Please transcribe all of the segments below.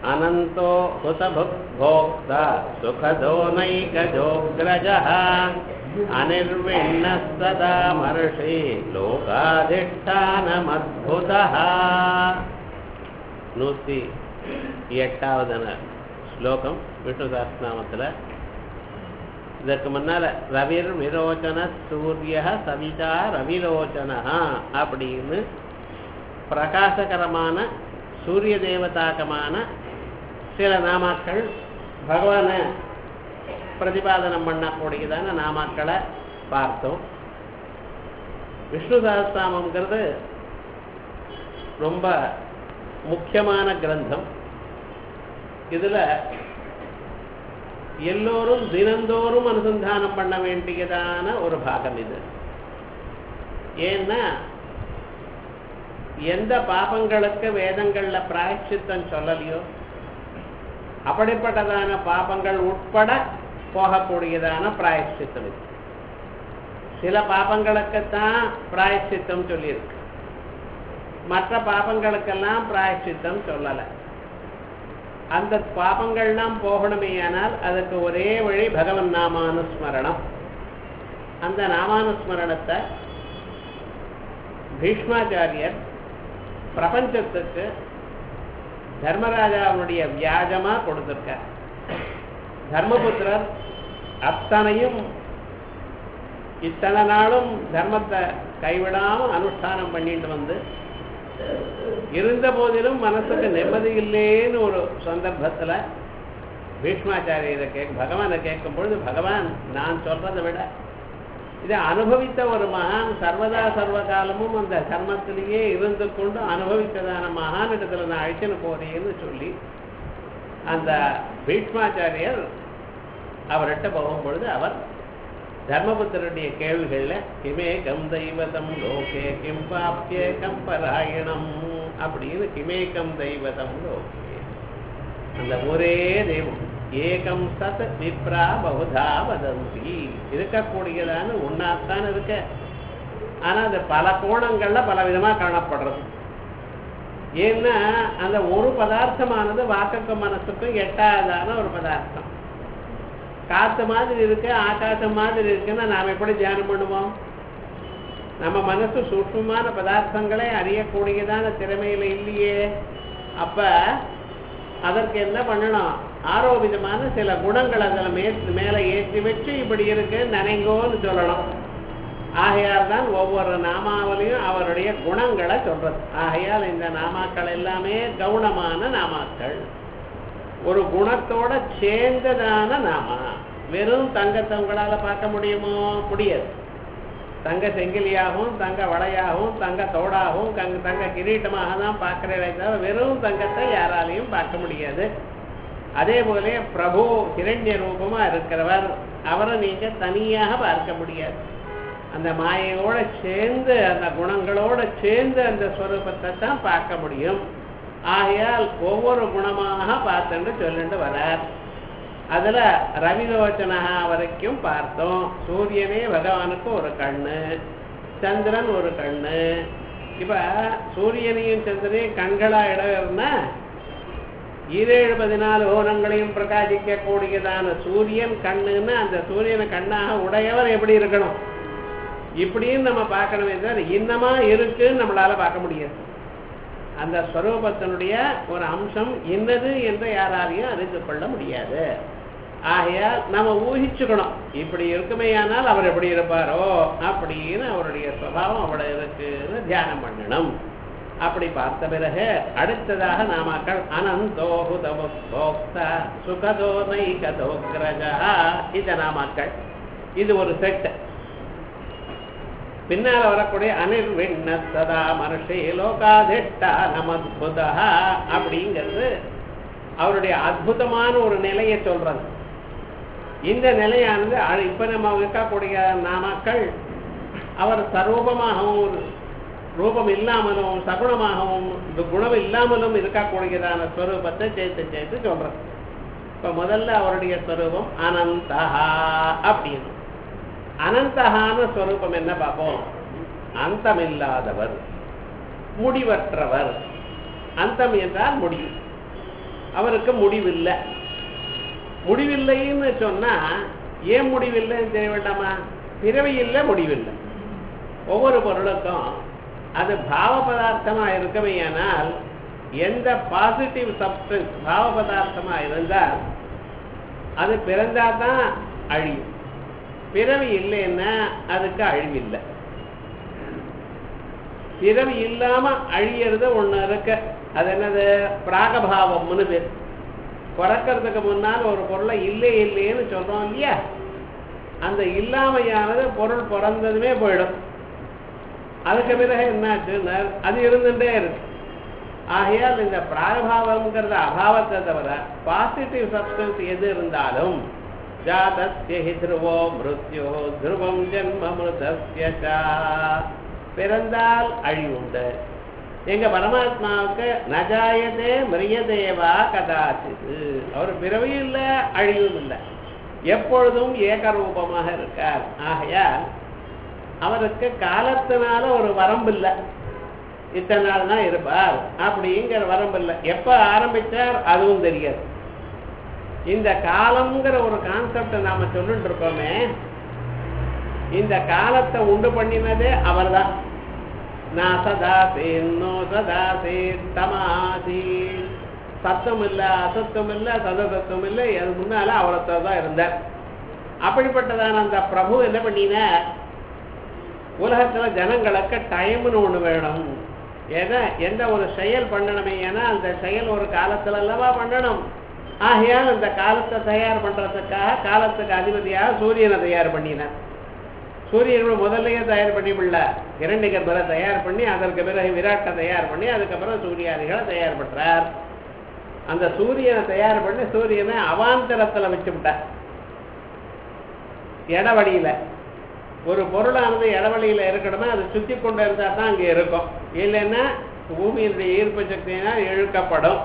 अनन्तो हुतभुग्भोक्ता सुखदो नैकजोऽग्रजः अनिर्विण्णः सदा मर्षि लोकाधिष्ठानमद्भुतः நூற்றி எட்டாவதான ஸ்லோகம் விஷ்ணு சாஸ்திரநாமத்தில் இதற்கு முன்னால் ரவிர் விரோச்சன சூரிய சவிதா ரவிரோச்சனா அப்படின்னு பிரகாசகரமான சூரிய தேவதாக்கமான சில நாமாக்கள் பகவானை பிரதிபாதனம் பண்ணக்கூடியதான நாமாக்களை பார்த்தோம் விஷ்ணு சகஸ்திராமங்கிறது ரொம்ப முக்கியமான கிரந்தம் இதில் எல்லோரும் தினந்தோறும் அனுசந்தானம் பண்ண வேண்டியதான ஒரு பாகம் இது ஏன்னா எந்த பாபங்களுக்கு வேதங்கள்ல பிராயச்சித்தம் சொல்லலையோ அப்படிப்பட்டதான பாபங்கள் உட்பட போகக்கூடியதான பிராயச்சித்தம் இது சில பாபங்களுக்குத்தான் பிராயச்சித்தம் சொல்லியிருக்கு மற்ற பாபங்களுக்கெல்லாம் பிராயச்சித்தம் சொல்லலை அந்த பாபங்கள்லாம் போகணுமேயானால் அதுக்கு ஒரே வழி பகவன் நாமானுஸ்மரணம் அந்த நாமானுஸ்மரணத்தை பீஷ்மாச்சாரியர் பிரபஞ்சத்துக்கு தர்மராஜாவுடைய வியாஜமா கொடுத்திருக்கார் தர்மபுத்திரர் அத்தனையும் இத்தனை நாளும் தர்மத்தை கைவிடாம அனுஷ்டானம் பண்ணிட்டு வந்து இருந்த போதிலும் மனசுக்கு நிம்மதி இல்லேன்னு ஒரு சந்தர்ப்பத்தில் பீஷ்மாச்சாரியரை கேட்க பகவானை கேட்கும் பொழுது பகவான் நான் சொல்றதை விட இதை அனுபவித்த ஒரு மகான் சர்வதா சர்வ காலமும் அந்த கர்மத்திலேயே இருந்து கொண்டு அனுபவித்ததான மகான் இடத்துல நான் அழைச்சின்னு போறேன்னு சொல்லி அந்த பீஷ்மாச்சாரியர் அவர்கிட்ட போகும்பொழுது அவர் தர்மபுத்தருடைய கேள்விகள்ல கிமேகம் தெய்வதம் லோகே கிம் பாப்தியே கம்பராயணம் அப்படின்னு கிமேகம் தெய்வதம் லோகே அந்த ஒரே தெய்வம் ஏகம் சத் விப்ரா பகுதா வதந்தி இருக்கக்கூடியதான ஒன்னாத்தான் இருக்க ஆனா அது பல கோணங்கள்ல பல விதமா காணப்படுறது ஏன்னா அந்த ஒரு பதார்த்தமானது வாக்குக்கும் மனசுக்கும் எட்டாவதான ஒரு பதார்த்தம் காத்து மாதிரி இருக்கு ஆகாசம் மாதிரி இருக்குன்னா நாம் எப்படி தியானம் பண்ணுவோம் நம்ம மனசு சூட்சமான பதார்த்தங்களை அறியக்கூடியதான திறமையில இல்லையே அப்ப அதற்கு என்ன பண்ணணும் ஆரோபிதமான சில குணங்கள் அதில் மே மேலே ஏற்றி வச்சு இப்படி இருக்கு நினைங்கோன்னு சொல்லணும் ஆகையால் தான் ஒவ்வொரு நாமாவலையும் அவருடைய குணங்களை சொல்றது ஆகையால் இந்த நாமாக்கள் எல்லாமே கவுனமான நாமாக்கள் ஒரு குணத்தோட சேர்ந்ததான நாமா வெறும் தங்கத்தை உங்களால பார்க்க முடியுமோ முடியாது தங்க செங்கிலியாகவும் தங்க வளையாகவும் தங்க தோடாகவும் தங்க தங்க கிரீட்டமாக தான் பார்க்கிறதே தவிர வெறும் தங்கத்தை யாராலையும் பார்க்க முடியாது அதே போல பிரபு இரண்ய ரூபமா இருக்கிறவர் அவரை நீங்க தனியாக பார்க்க முடியாது அந்த மாயையோட சேர்ந்து அந்த குணங்களோட சேர்ந்து அந்த ஸ்வரூபத்தை தான் பார்க்க முடியும் ஆகையால் ஒவ்வொரு குணமாக பார்த்துட்டு சொல்லிட்டு வரார் அதுல ரவிலோச்சனா வரைக்கும் பார்த்தோம் சூரியனே பகவானுக்கு ஒரு கண்ணு சந்திரன் ஒரு கண்ணு இப்ப சூரியனையும் சந்திரனையும் கண்களா இடம்னா ஈரேழு பதினாலு ஓனங்களையும் பிரகாசிக்க கூடியதான சூரியன் கண்ணுன்னா அந்த சூரியனை கண்ணாக உடையவர் எப்படி இருக்கணும் இப்படின்னு நம்ம பார்க்கணுமே தவிர இன்னமா இருக்குன்னு நம்மளால பார்க்க முடியாது அந்த ஸ்வரூபத்தினுடைய ஒரு அம்சம் என்னது என்று யாராலையும் அறிந்து கொள்ள முடியாது ஆகையால் நம்ம ஊகிச்சுக்கணும் இப்படி இருக்குமேயானால் அவர் எப்படி இருப்பாரோ அப்படின்னு அவருடைய சுவாவம் அவ்வளவு இருக்குன்னு தியானம் பண்ணணும் அப்படி பார்த்த பிறகு அடுத்ததாக நாமாக்கள் அனந்தோகுதோக்தா சுகதோ நைகதோக்ரஜா இந்த நாமாக்கள் இது ஒரு செட் பின்னால் வரக்கூடிய அனிர்விண்ண சதா மனுஷே லோகாதிஷ்டா நமத்புதா அப்படிங்கிறது அவருடைய அற்புதமான ஒரு நிலையை சொல்றது இந்த நிலையானது இப்ப நம்ம இருக்கக்கூடிய நாமாக்கள் அவர் சரூபமாகவும் ரூபம் இல்லாமலும் சகுணமாகவும் குணம் இல்லாமலும் இருக்கக்கூடியதான ஸ்வரூபத்தை சேர்த்து சேர்த்து சொல்றது இப்ப முதல்ல அவருடைய ஸ்வரூபம் அனந்தஹா அப்படின்னு அனந்தகான ஸ்வரூபம் என்ன பார்ப்போம் அந்தமில்லாதவர் முடிவற்றவர் அந்தம் என்றால் முடிவு அவருக்கு முடிவில்லை முடிவில்லைன்னு சொன்னா ஏன் முடிவில்லைன்னு தெரிய வேண்டாமா பிறவி இல்லை முடிவில்லை ஒவ்வொரு பொருளுக்கும் அது பாவ பதார்த்தமா இருக்கமையானால் எந்த பாசிட்டிவ் சப்ஸ்டன்ஸ் பாவ பதார்த்தமா இருந்தால் அது பிறந்தா தான் அழியும் பிறவி இல்லைன்னா அதுக்கு அழிவில்லை பிறவி இல்லாம அழியறது ஒண்ணு இருக்கு அது என்னது பிராகபாவம்னு பேர் பிறக்கிறதுக்கு முன்னால் ஒரு பொருளை இல்லை இல்லைன்னு சொல்றோம் இல்லையா அந்த இல்லாமையானது பொருள் பிறந்ததுமே போயிடும் அதுக்கு பிறகு என்னாச்சுன்னா அது இருந்துட்டே இருக்கு ஆகையால் இந்த பிராகபாவம்ங்கிறத அபாவத்தை தவிர பாசிட்டிவ் சப்ஸ்டன்ஸ் எது இருந்தாலும் ஜாதஸ்ய ஹி த்ருவோ மிருத்யோ த்ருவம் ஜென்ம மிருதஸ்ய ச. பிறந்தால் அழிவுண்டு எங்க பரமாத்மாவுக்கு நஜாயதே மிரியதேவா கதாச்சிது அவர் பிறவியும் இல்லை அழிவும் இல்லை எப்பொழுதும் ஏகரூபமாக இருக்கார் ஆகையால் அவருக்கு காலத்தினால ஒரு வரம்பு இல்லை இத்தனை நாள் தான் இருப்பார் அப்படிங்கிற வரம்பு இல்லை எப்ப ஆரம்பிச்சார் அதுவும் தெரியாது இந்த காலம்ங்கிற ஒரு கான்செப்டை நாம சொல்லிட்டு இருக்கோமே இந்த காலத்தை உண்டு பண்ணினதே அவர்தான் நான் சதாசேன்னோ சதாசே தமாசி சத்தம் இல்ல அசத்தம் இல்ல சதசத்தம் இல்ல அது முன்னால அவரத்தை தான் இருந்தார் அப்படிப்பட்டதான அந்த பிரபு என்ன பண்ணினார் உலகத்துல ஜனங்களுக்கு டைம்னு ஒண்ணு வேணும் ஏன்னா எந்த ஒரு செயல் பண்ணணுமே ஏன்னா அந்த செயல் ஒரு காலத்துல அல்லவா பண்ணணும் ஆகையால் அந்த காலத்தை தயார் பண்றதுக்காக காலத்துக்கு அதிபதியாக சூரியனை தயார் பண்ணினார் சூரியனை முதல்லயே தயார் பண்ணி விடல இரண்டு கர்ப்பரை தயார் பண்ணி அதற்கு பிறகு விராட்டை தயார் பண்ணி அதுக்கப்புறம் சூரியாதிகளை தயார் பண்றார் அந்த சூரியனை தயார் பண்ணி சூரியனை அவாந்தரத்துல வச்சு விட்டார் இடவழியில ஒரு பொருளானது இடவழியில இருக்கணுமா அது சுத்தி கொண்டு இருந்தா தான் அங்க இருக்கும் இல்லைன்னா பூமியினுடைய ஈர்ப்பு சக்தியினால் இழுக்கப்படும்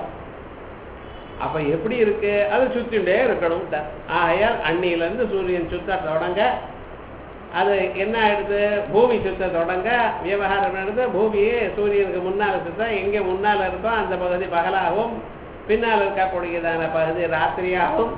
அப்ப எப்படி இருக்கு அது சுத்திண்டே இருக்கணும் ஆகையால் அன்னியில இருந்து சூரியன் சுத்த தொடங்க அது என்ன ஆயிடுது பூமி சுத்த தொடங்க விவகாரம் எடுத்து பூமியே சூரியனுக்கு முன்னால சுத்த எங்க முன்னால இருக்கோ அந்த பகுதி பகலாகவும் பின்னால் இருக்கக்கூடியதான பகுதி ராத்திரியாகவும்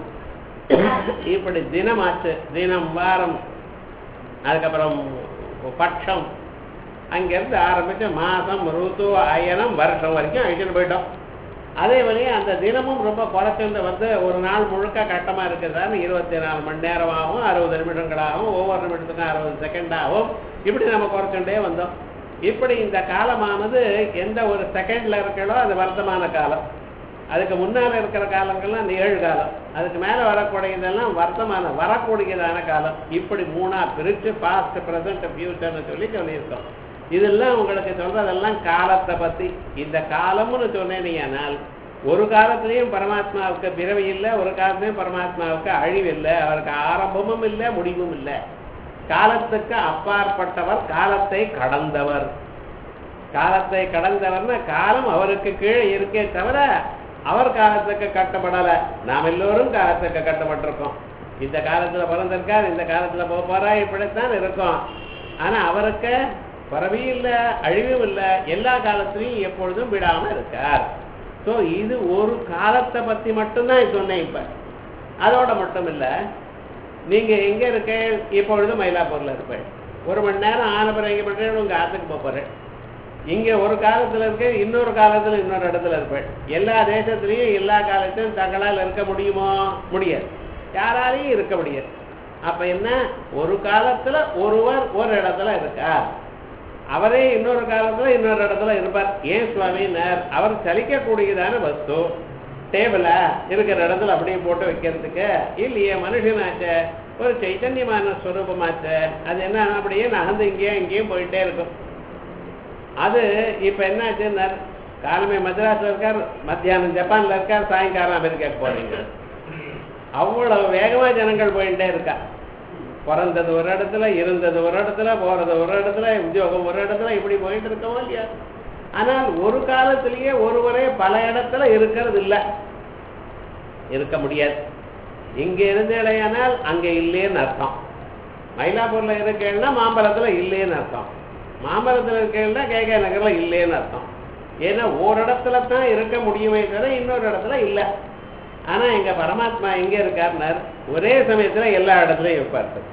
இப்படி தினமாச்சு தினம் வாரம் அதுக்கப்புறம் பட்சம் அங்கிருந்து ஆரம்பிச்சு மாசம் ருத்து அயனம் வருஷம் வரைக்கும் அழிச்சுட்டு போயிட்டோம் அதே வழியே அந்த தினமும் ரொம்ப குறைச்சிருந்து வந்து ஒரு நாள் முழுக்க கட்டமா இருக்குதான்னு இருபத்தி நாலு மணி நேரம் ஆகும் அறுபது நிமிடங்களாகும் ஒவ்வொரு நிமிடத்துக்கும் அறுபது செகண்ட் ஆகும் இப்படி நம்ம குறைச்சுட்டே வந்தோம் இப்படி இந்த காலமானது எந்த ஒரு செகண்ட்ல இருக்கலோ அது வர்த்தமான காலம் அதுக்கு முன்னால இருக்கிற காலங்கள்லாம் நிகழ்காலம் அதுக்கு மேல வரக்கூடியதெல்லாம் வர்த்தமான வரக்கூடியதான காலம் இப்படி மூணா பிரிச்சு பாஸ்ட் பிரசன்ட் ஃபியூச்சர்னு சொல்லி சொல்லியிருக்கோம் இதெல்லாம் உங்களுக்கு சொல்றதெல்லாம் காலத்தை பத்தி இந்த காலம்னு சொன்னேனால் ஒரு காலத்திலையும் பரமாத்மாவுக்கு பிறவி இல்லை ஒரு காலத்திலையும் பரமாத்மாவுக்கு அழிவு இல்லை அவருக்கு ஆரம்பமும் இல்லை முடிவும் இல்லை காலத்துக்கு அப்பாற்பட்டவர் காலத்தை கடந்தவர் காலத்தை கடந்தவர்னா காலம் அவருக்கு கீழே இருக்கே தவிர அவர் காலத்துக்கு கட்டப்படலை நாம் எல்லோரும் காலத்துக்கு கட்டப்பட்டிருக்கோம் இந்த காலத்துல பிறந்திருக்கார் இந்த காலத்துல போக போறா இப்படித்தான் இருக்கும் ஆனா அவருக்கு பறவையும் இல்லை அழிவும் இல்லை எல்லா காலத்திலையும் எப்பொழுதும் விடாம இருக்கார் ஸோ இது ஒரு காலத்தை பத்தி மட்டும்தான் சொன்னேன் இப்ப அதோட மட்டும் இல்ல நீங்க எங்க இருக்க இப்பொழுது மயிலாப்பூர்ல இருப்பேன் ஒரு மணி நேரம் ஆன பிறகு எங்க பண்றேன் உங்க ஆத்துக்கு போக போறேன் இங்க ஒரு காலத்துல இருக்க இன்னொரு காலத்துல இன்னொரு இடத்துல இருப்பேன் எல்லா தேசத்திலையும் எல்லா காலத்திலும் தங்களால் இருக்க முடியுமோ முடியாது யாராலையும் இருக்க முடியாது அப்ப என்ன ஒரு காலத்துல ஒருவர் ஒரு இடத்துல இருக்கார் அவரே இன்னொரு காலத்துல இன்னொரு இடத்துல இருப்பார் ஏன் சுவாமினார் அவர் சலிக்கக்கூடியதான வஸ்து டேபிள இருக்கிற இடத்துல அப்படியே போட்டு வைக்கிறதுக்கு இல்லையே மனுஷனாச்சே ஒரு சைத்தன்யமான ஸ்வரூபமாச்சே அது என்ன அப்படியே நகர்ந்து இங்கேயும் இங்கேயும் போயிட்டே இருக்கும் அது இப்ப என்னாச்சுன்னா காலமே மദ്രാஸ்ல இருக்கார் மத்தியானம் ஜப்பான்ல இருக்கார் சாயங்காலம் அமெரிக்காக்கு போறீங்க அவ்வளவு வேகமா ஜனங்கள் போயிட்டே இருக்கா பிறந்தது ஒரு இடத்துல இருந்தது ஒரு இடத்துல போறது ஒரு இடத்துல உத்தியோகம் ஒரு இடத்துல இப்படி போயிட்டு இருக்கோம் இல்லையா ஆனால் ஒரு காலத்திலேயே ஒருவரே பல இடத்துல இருக்கிறது இல்லை இருக்க முடியாது இங்க இருந்தேடையானால் அங்க இல்லைன்னு அர்த்தம் மயிலாப்பூர்ல இருக்கேன்னா மாம்பழத்துல இல்லைன்னு அர்த்தம் மாம்பழத்துல இருக்கேன்னா கேகே நகர்ல இல்லைன்னு அர்த்தம் ஏன்னா ஓரிடத்துல தான் இருக்க முடியுமே தவிர இன்னொரு இடத்துல இல்லை ஆனா எங்க பரமாத்மா எங்க இருக்காருனார் ஒரே சமயத்துல எல்லா இடத்துலயும் இருப்பார் சார்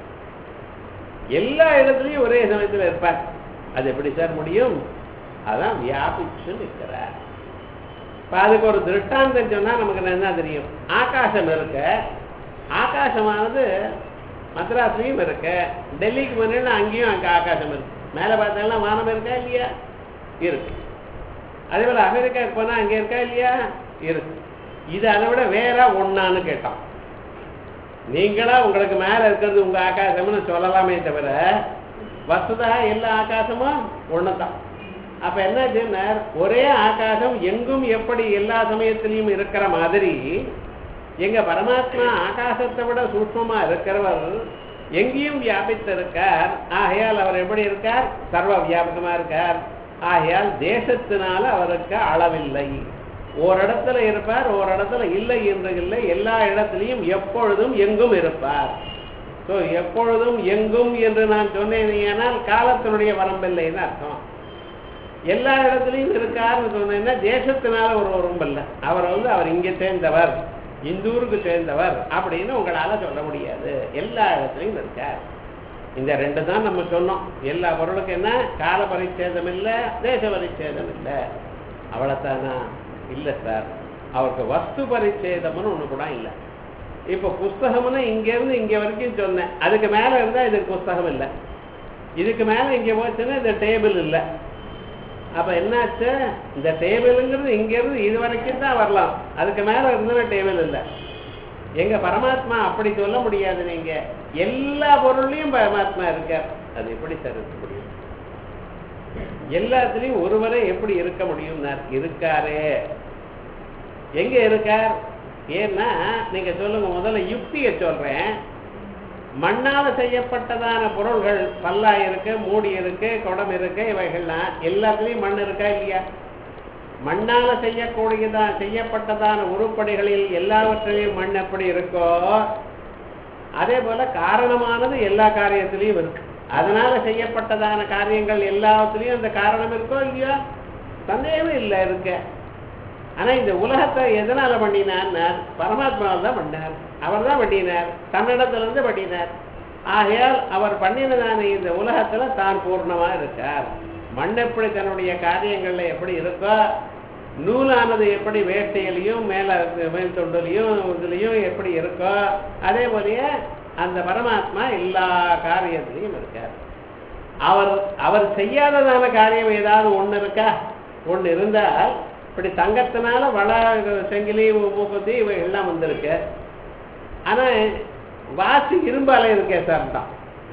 எல்லா இடத்துலயும் ஒரே சமயத்துல இருப்பார் அது எப்படி சார் முடியும் அதான் வியாபிச்சு நிற்கிறார் இப்ப அதுக்கு ஒரு திருஷ்டாந்தம் சொன்னா நமக்கு என்ன தெரியும் ஆகாசம் இருக்க ஆகாசமானது மദ്രാஸ்லயும் இருக்கு டெல்லிக்கு போனேன்னா அங்கேயும் அங்க ஆகாசம் இருக்கு மேல பார்த்தாலும் வானம் இருக்கா இல்லையா இருக்கு அதே போல அமெரிக்காவுக்கு போனா அங்க இருக்கா இல்லையா இருக்கு இது அதை விட வேற ஒண்ணான்னு கேட்டான் நீங்களா உங்களுக்கு மேல இருக்கிறது உங்க ஆகாசம்னு சொல்லலாமே தவிர வசுதா எல்லா ஆகாசமும் ஒண்ணுதான் அப்ப என்ன ஒரே ஆகாசம் எங்கும் எப்படி எல்லா சமயத்திலையும் இருக்கிற மாதிரி எங்க பரமாத்மா ஆகாசத்தை விட சூட்சமா இருக்கிறவர் எங்கேயும் வியாபித்திருக்கார் ஆகையால் அவர் எப்படி இருக்கார் சர்வ வியாபகமா இருக்கார் ஆகையால் தேசத்தினால அவருக்கு அளவில்லை ஓரிடத்துல இருப்பார் ஓரிடத்துல இல்லை என்று இல்லை எல்லா இடத்திலையும் எப்பொழுதும் எங்கும் இருப்பார் ஸோ எப்பொழுதும் எங்கும் என்று நான் சொன்னேன் காலத்தினுடைய வரம்பில்லைன்னு அர்த்தம் எல்லா இடத்துலையும் இருக்காருன்னு சொன்னேன்னா தேசத்தினால ஒரு வரம்பில்லை அவர் வந்து அவர் இங்கே சேர்ந்தவர் இந்த ஊருக்கு சேர்ந்தவர் அப்படின்னு உங்களால சொல்ல முடியாது எல்லா இடத்துலையும் இருக்கார் இந்த ரெண்டு தான் நம்ம சொன்னோம் எல்லா பொருளுக்கும் என்ன கால பரிச்சேதம் இல்லை தேச பரிச்சேதம் இல்லை அவ்வளோத்தானா இல்லை சார் அவருக்கு வஸ்து பரிச்சேதம்னு ஒன்று கூட இல்லை இப்போ புஸ்தகம்னு இங்கேருந்து இங்கே வரைக்கும் சொன்னேன் அதுக்கு மேலே இருந்தால் இதுக்கு புஸ்தகம் இல்லை இதுக்கு மேலே இங்கே போச்சுன்னா இந்த டேபிள் இல்லை அப்ப என்னாச்சு இந்த டேபிளுங்கிறது இங்க இருந்து இது வரைக்கும் தான் வரலாம் அதுக்கு மேல இருந்தன டேபிள் இல்லை எங்க பரமாத்மா அப்படி சொல்ல முடியாது நீங்க எல்லா பொருள்லயும் பரமாத்மா இருக்கார் அது எப்படி சார் இருக்க முடியும் எல்லாத்துலயும் ஒருவரே எப்படி இருக்க முடியும் இருக்காரே எங்க இருக்கார் ஏன்னா நீங்க சொல்லுங்க முதல்ல யுக்தியை சொல்றேன் மண்ணால செய்யப்பட்டதான பொருள்கள் பல்லா இருக்கு மூடி இருக்கு குடம் இருக்கு இவைகள்லாம் எல்லாத்துலயும் மண் இருக்கா இல்லையா மண்ணால செய்யக்கூடியதான் செய்யப்பட்டதான உருப்படிகளில் எல்லாவற்றிலையும் மண் எப்படி இருக்கோ அதே போல காரணமானது எல்லா காரியத்திலையும் இருக்கு அதனால செய்யப்பட்டதான காரியங்கள் எல்லாத்துலயும் அந்த காரணம் இருக்கோ இல்லையா சந்தேகமே இல்லை இருக்க ஆனா இந்த உலகத்தை எதனால பண்ணினார் பரமாத்மாவில் தான் பண்ணார் அவர் தான் பண்ணினார் தன்னிடத்துல இருந்து பண்ணினார் ஆகையால் அவர் பண்ணினதான இந்த உலகத்துல தான் பூர்ணமா இருக்கார் மண் எப்படி தன்னுடைய காரியங்கள்ல எப்படி இருக்கோ நூலானது எப்படி வேட்டையிலையும் மேல மேல் தொண்டுலையும் இதுலையும் எப்படி இருக்கோ அதே போலயே அந்த பரமாத்மா எல்லா காரியத்திலையும் இருக்கார் அவர் அவர் செய்யாததான காரியம் ஏதாவது ஒண்ணு இருக்கா ஒண்ணு இருந்தால் இப்படி தங்கத்தினால வள செங்கிலி மூப்பத்தி இவை எல்லாம் வந்திருக்கு ஆனா வாசி இரும்பால இருக்கே சார் தான்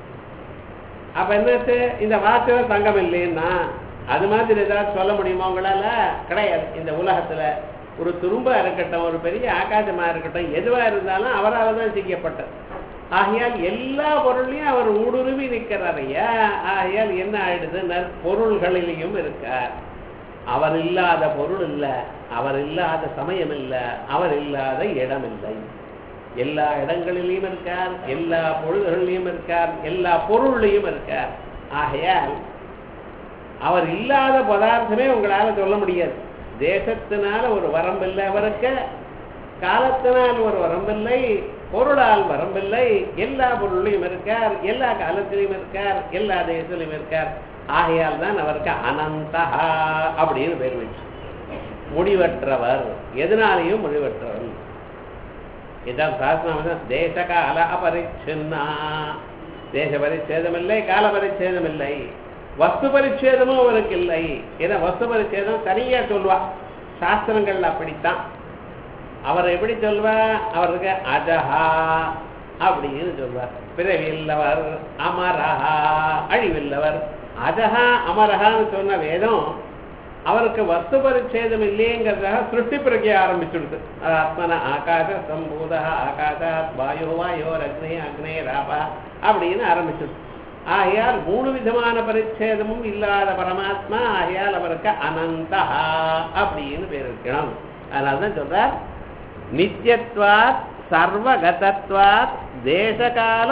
அப்ப என்னாச்சு இந்த வாசில தங்கம் இல்லைன்னா அது மாதிரி ஏதாவது சொல்ல முடியுமா உங்களால கிடையாது இந்த உலகத்துல ஒரு துரும்பா இருக்கட்டும் ஒரு பெரிய ஆகாசமா இருக்கட்டும் எதுவா இருந்தாலும் அவரால் தான் செய்யப்பட்டது ஆகையால் எல்லா பொருளையும் அவர் ஊடுருவி நிற்கிறார் ஐயா ஆகையால் என்ன ஆயிடுது பொருள்களிலையும் இருக்கார் அவர் இல்லாத பொருள் இல்லை அவர் இல்லாத சமயம் இல்லை அவர் இல்லாத இடம் இல்லை எல்லா இடங்களிலையும் இருக்கார் எல்லா பொழுதுகளிலையும் இருக்கார் எல்லா பொருள்லையும் இருக்கார் ஆகையால் அவர் இல்லாத பதார்த்தமே உங்களால சொல்ல முடியாது தேசத்தினால ஒரு வரம்பில்லை அவருக்கு காலத்தினால் ஒரு வரம்பில்லை பொருளால் வரம்பில்லை எல்லா பொருளையும் இருக்கார் எல்லா காலத்திலையும் இருக்கார் எல்லா தேசத்திலையும் இருக்கார் ஆகையால் தான் அவருக்கு அனந்தஹா அப்படின்னு பேர் வச்சு முடிவற்றவர் எதனாலையும் முடிவற்றவர் இதான் சாஸ்திரம் தேசகால அபரிச்சின்னா தேச பரிச்சேதம் இல்லை கால பரிச்சேதம் இல்லை வஸ்து பரிச்சேதமும் அவருக்கு இல்லை ஏன்னா வஸ்து பரிச்சேதம் தனியா சொல்வா சாஸ்திரங்கள் அப்படித்தான் அவர் எப்படி சொல்வா அவருக்கு அஜஹா அப்படின்னு சொல்வார் பிறவில்லவர் அமரஹா அழிவில்லவர் அஜஹா அமரஹான்னு சொன்ன வேதம் அவருக்கு வஸ்து பரிச்சேதம் இல்லைங்கிறதாக சிருஷ்டி பிரக்கிய ஆரம்பிச்சுடுது ஆத்மன ஆகாச சம்பூத ஆகாசாத் வாயோ வாயோர் அக்னே அக்னே ராபா அப்படின்னு ஆரம்பிச்சுடுது ஆகையால் மூணு விதமான பரிச்சேதமும் இல்லாத பரமாத்மா ஆகையால் அவருக்கு அனந்தஹா அப்படின்னு பேர் இருக்கணும் அதனால தான் சொல்றார் நித்தியத்வாத் சர்வகதத்வாத் தேசகால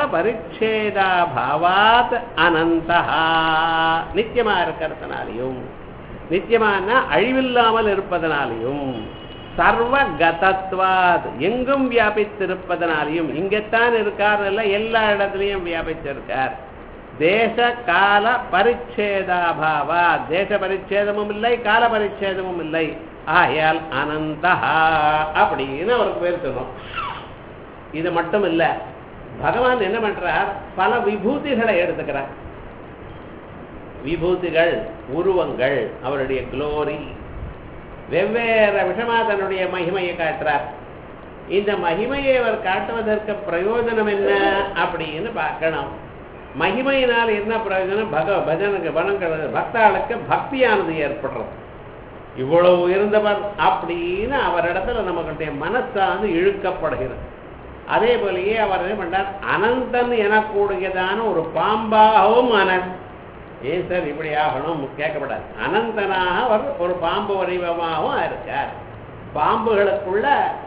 பரிச்சேதா பாவாத் அனந்தஹா நித்தியமா இருக்கிறதுனாலையும் நித்தியமான அழிவில்லாமல் இருப்பதனாலையும் சர்வ கதத்வாத் எங்கும் வியாபித்திருப்பதனாலையும் இங்கத்தான் இருக்கார் இல்ல எல்லா இடத்துலையும் வியாபித்திருக்கார் தேச கால பரிச்சேதாபாவா தேச பரிச்சேதமும் இல்லை கால பரிச்சேதமும் இல்லை ஆயால் அனந்தா அப்படின்னு அவருக்கு பேர் சொன்னோம் இது மட்டும் இல்ல பகவான் என்ன பண்றார் பல விபூதிகளை எடுத்துக்கிறார் விபூதிகள் உருவங்கள் அவருடைய குளோரி வெவ்வேறு விஷமா தன்னுடைய மகிமையை காட்டுறார் இந்த மகிமையை அவர் காட்டுவதற்கு பிரயோஜனம் என்ன அப்படின்னு பார்க்கணும் மகிமையினால் என்ன பிரயோஜனம் பக பஜனுக்கு வனங்கள் பக்தாளுக்கு பக்தியானது ஏற்படுறது இவ்வளவு உயர்ந்தவர் அப்படின்னு அவரிடத்துல நமக்குடைய மனசானது இழுக்கப்படுகிறது அதே போலயே அவர் என்ன பண்றார் அனந்தன் எனக்கூடியதான ஒரு பாம்பாகவும் அனன் ஏன் சார் இப்படி ஆகணும் கேட்கப்படாது அனந்தனாக அவர் ஒரு பாம்பு வடிவமாகவும் இருக்கார் பாம்புகளுக்குள்ள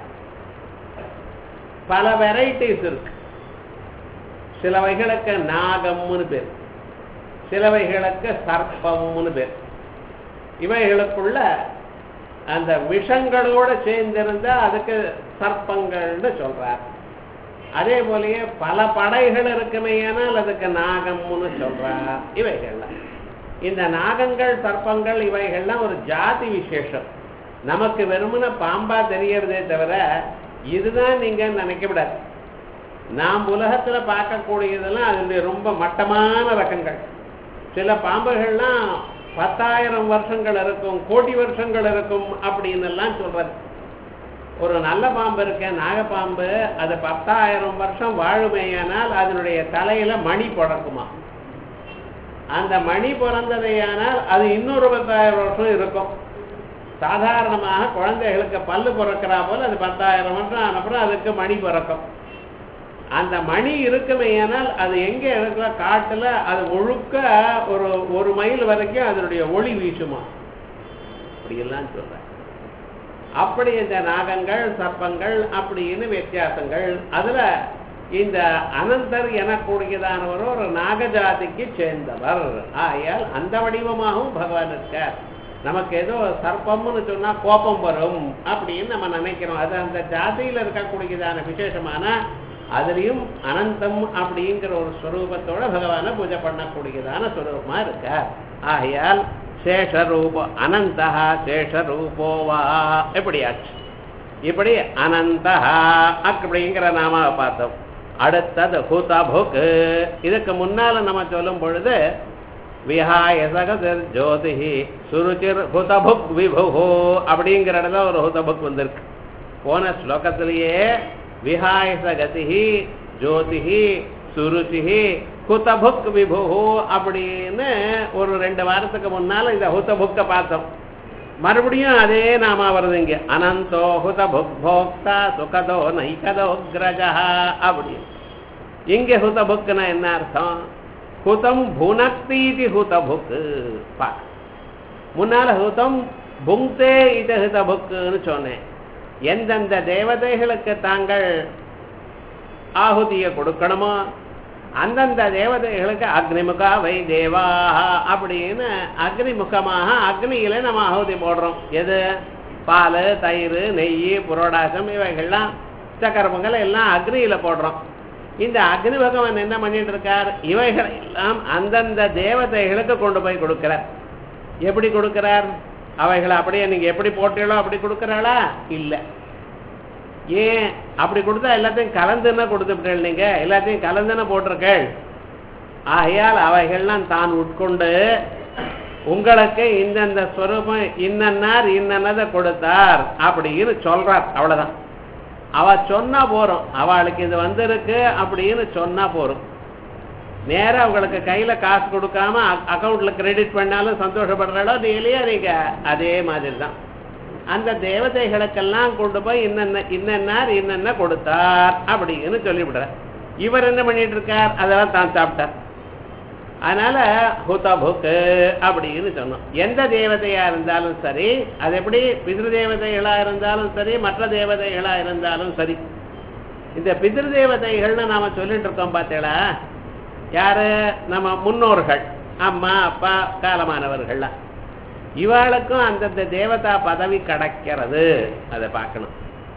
பல வெரைட்டிஸ் இருக்கு சிலவைகளுக்கு நாகம்னு பேர் சிலவைகளுக்கு சர்ப்பம்னு பேர் இவைகளுக்குள்ள அந்த விஷங்களோட சேர்ந்திருந்தா அதுக்கு சர்ப்பங்கள்னு சொல்றார் அதே போலயே பல படைகள் இருக்குமேயானால் அதுக்கு நாகம்னு சொல்றார் இவைகள்லாம் இந்த நாகங்கள் சர்ப்பங்கள் இவைகள்லாம் ஒரு ஜாதி விசேஷம் நமக்கு வெறுமன பாம்பா தெரியறதே தவிர இதுதான் நீங்க நினைக்கப்படாது நாம் உலகத்துல பார்க்கக்கூடியதெல்லாம் அதனுடைய ரொம்ப மட்டமான ரகங்கள் சில பாம்புகள்லாம் பத்தாயிரம் வருஷங்கள் இருக்கும் கோடி வருஷங்கள் இருக்கும் அப்படின்னு எல்லாம் சொல்றது ஒரு நல்ல பாம்பு இருக்க நாகப்பாம்பு அது பத்தாயிரம் வருஷம் வாழுமேயானால் அதனுடைய தலையில மணி பிறக்குமா அந்த மணி பிறந்ததையானால் அது இன்னொரு பத்தாயிரம் வருஷம் இருக்கும் சாதாரணமாக குழந்தைகளுக்கு பல்லு பிறக்கிறா போல அது பத்தாயிரம் வருஷம் ஆனப்புறம் அதுக்கு மணி பிறக்கும் அந்த மணி இருக்குமேயானால் அது எங்கே இருக்கிற காட்டுல அது ஒழுக்க ஒரு ஒரு மைல் வரைக்கும் அதனுடைய ஒளி வீசுமா அப்படியெல்லாம் சொல்றேன் அப்படி இந்த நாகங்கள் சர்ப்பங்கள் அப்படின்னு வித்தியாசங்கள் அதுல இந்த அனந்தர் எனக்கூடியதானவர் ஒரு நாகஜாதிக்கு சேர்ந்தவர் ஆயால் அந்த வடிவமாகவும் பகவான் இருக்கார் நமக்கு ஏதோ சர்ப்பம்னு சொன்னா கோபம் வரும் அப்படின்னு நம்ம நினைக்கிறோம் அது அந்த ஜாதியில இருக்கக்கூடியதான விசேஷமான அதுலயும் அனந்தம் அப்படிங்கிற ஒரு ஸ்வரூபத்தோட பகவானை பூஜை பண்ணக்கூடியதான ஸ்வரூபமா இருக்கார் ஆகையால் சேஷரூப அனந்தா சேஷரூபோவா எப்படியாச்சு இப்படி அனந்தா அப்படிங்கிற நாம பார்த்தோம் அடுத்தது ஹுதபுக் இதுக்கு முன்னால நம்ம சொல்லும் பொழுது விஹாய சகதிர் ஜோதிஹி சுருச்சிர் ஹுதபுக் விபுஹோ அப்படிங்கிற இடத்துல ஒரு ஹுதபுக் வந்திருக்கு போன ஸ்லோகத்திலேயே விஹாய சகதிஹி ஜோதிஹி சுருச்சிஹி ஹுதபுக் விபுஹு அப்படின்னு ஒரு ரெண்டு வாரத்துக்கு முன்னால இந்த ஹுதபுக்க பார்த்தோம் மறுபடியும் அதே நாம வருது இங்க அனந்தோ ஹுதபுக் போக்தா சுகதோ நைகதோ கிரஜா அப்படி இங்க ஹுதபுக்குனா என்ன அர்த்தம் ஹுதம் புனக்தீதி ஹுதபுக் பாக்க முன்னால ஹுதம் புங்தே இது ஹுதபுக்குன்னு சொன்னேன் எந்தெந்த தேவதைகளுக்கு தாங்கள் ஆகுதியை கொடுக்கணுமோ அந்தந்த தேவதைகளுக்கு அக்னிமுகா வை தேவா அப்படின்னு அக்னிமுகமாக அக்னியில நம்ம ஆகுதி போடுறோம் எது பால் தயிர் நெய் புரோடாசம் இவைகள்லாம் சக்கரமங்கல் எல்லாம் அக்னியில போடுறோம் இந்த அக்னி பகவான் என்ன பண்ணிட்டு இருக்கார் இவைகள் எல்லாம் அந்தந்த தேவதைகளுக்கு கொண்டு போய் கொடுக்கிறார் எப்படி கொடுக்கிறார் அவைகளை அப்படியே நீங்க எப்படி போட்டீங்களோ அப்படி கொடுக்கறாளா இல்லை ஏன் அப்படி கொடுத்தா எல்லாத்தையும் கலந்துன்னா கொடுத்துட்டேன் நீங்க எல்லாத்தையும் கலந்துன்னு போட்டிருக்கள் ஆகையால் அவைகள்லாம் தான் உட்கொண்டு உங்களுக்கு இந்தந்த ஸ்வரூபம் இன்னன்னார் இன்னன்னதை கொடுத்தார் அப்படின்னு சொல்றார் அவ்வளவுதான் அவ சொன்னா போறோம் அவளுக்கு இது வந்திருக்கு அப்படின்னு சொன்னா போறோம் நேரா உங்களுக்கு கையில காசு கொடுக்காம அக்கௌண்ட்ல கிரெடிட் பண்ணாலும் சந்தோஷப்படுறாளோ இல்லையா நீங்க அதே மாதிரி தான் அந்த தேவதைகளுக்கெல்லாம் கொண்டு போய் இன்னென்ன இன்னென்னார் இன்னென்ன கொடுத்தார் அப்படின்னு சொல்லிவிடுற இவர் என்ன பண்ணிட்டு இருக்கார் அதெல்லாம் தான் சாப்பிட்டார் அதனால ஹுதபுக்கு அப்படின்னு சொன்னோம் எந்த தேவதையா இருந்தாலும் சரி அது எப்படி பிதிரு தேவதைகளா இருந்தாலும் சரி மற்ற தேவதைகளா இருந்தாலும் சரி இந்த பிதிரு தேவதைகள்னு நாம சொல்லிட்டு இருக்கோம் பார்த்தீங்களா யாரு நம்ம முன்னோர்கள் அம்மா அப்பா காலமானவர்கள்லாம் இவாளுக்கும் அந்தந்த தேவதா பதவி கிடைக்கிறது அதை பார்க்கணும்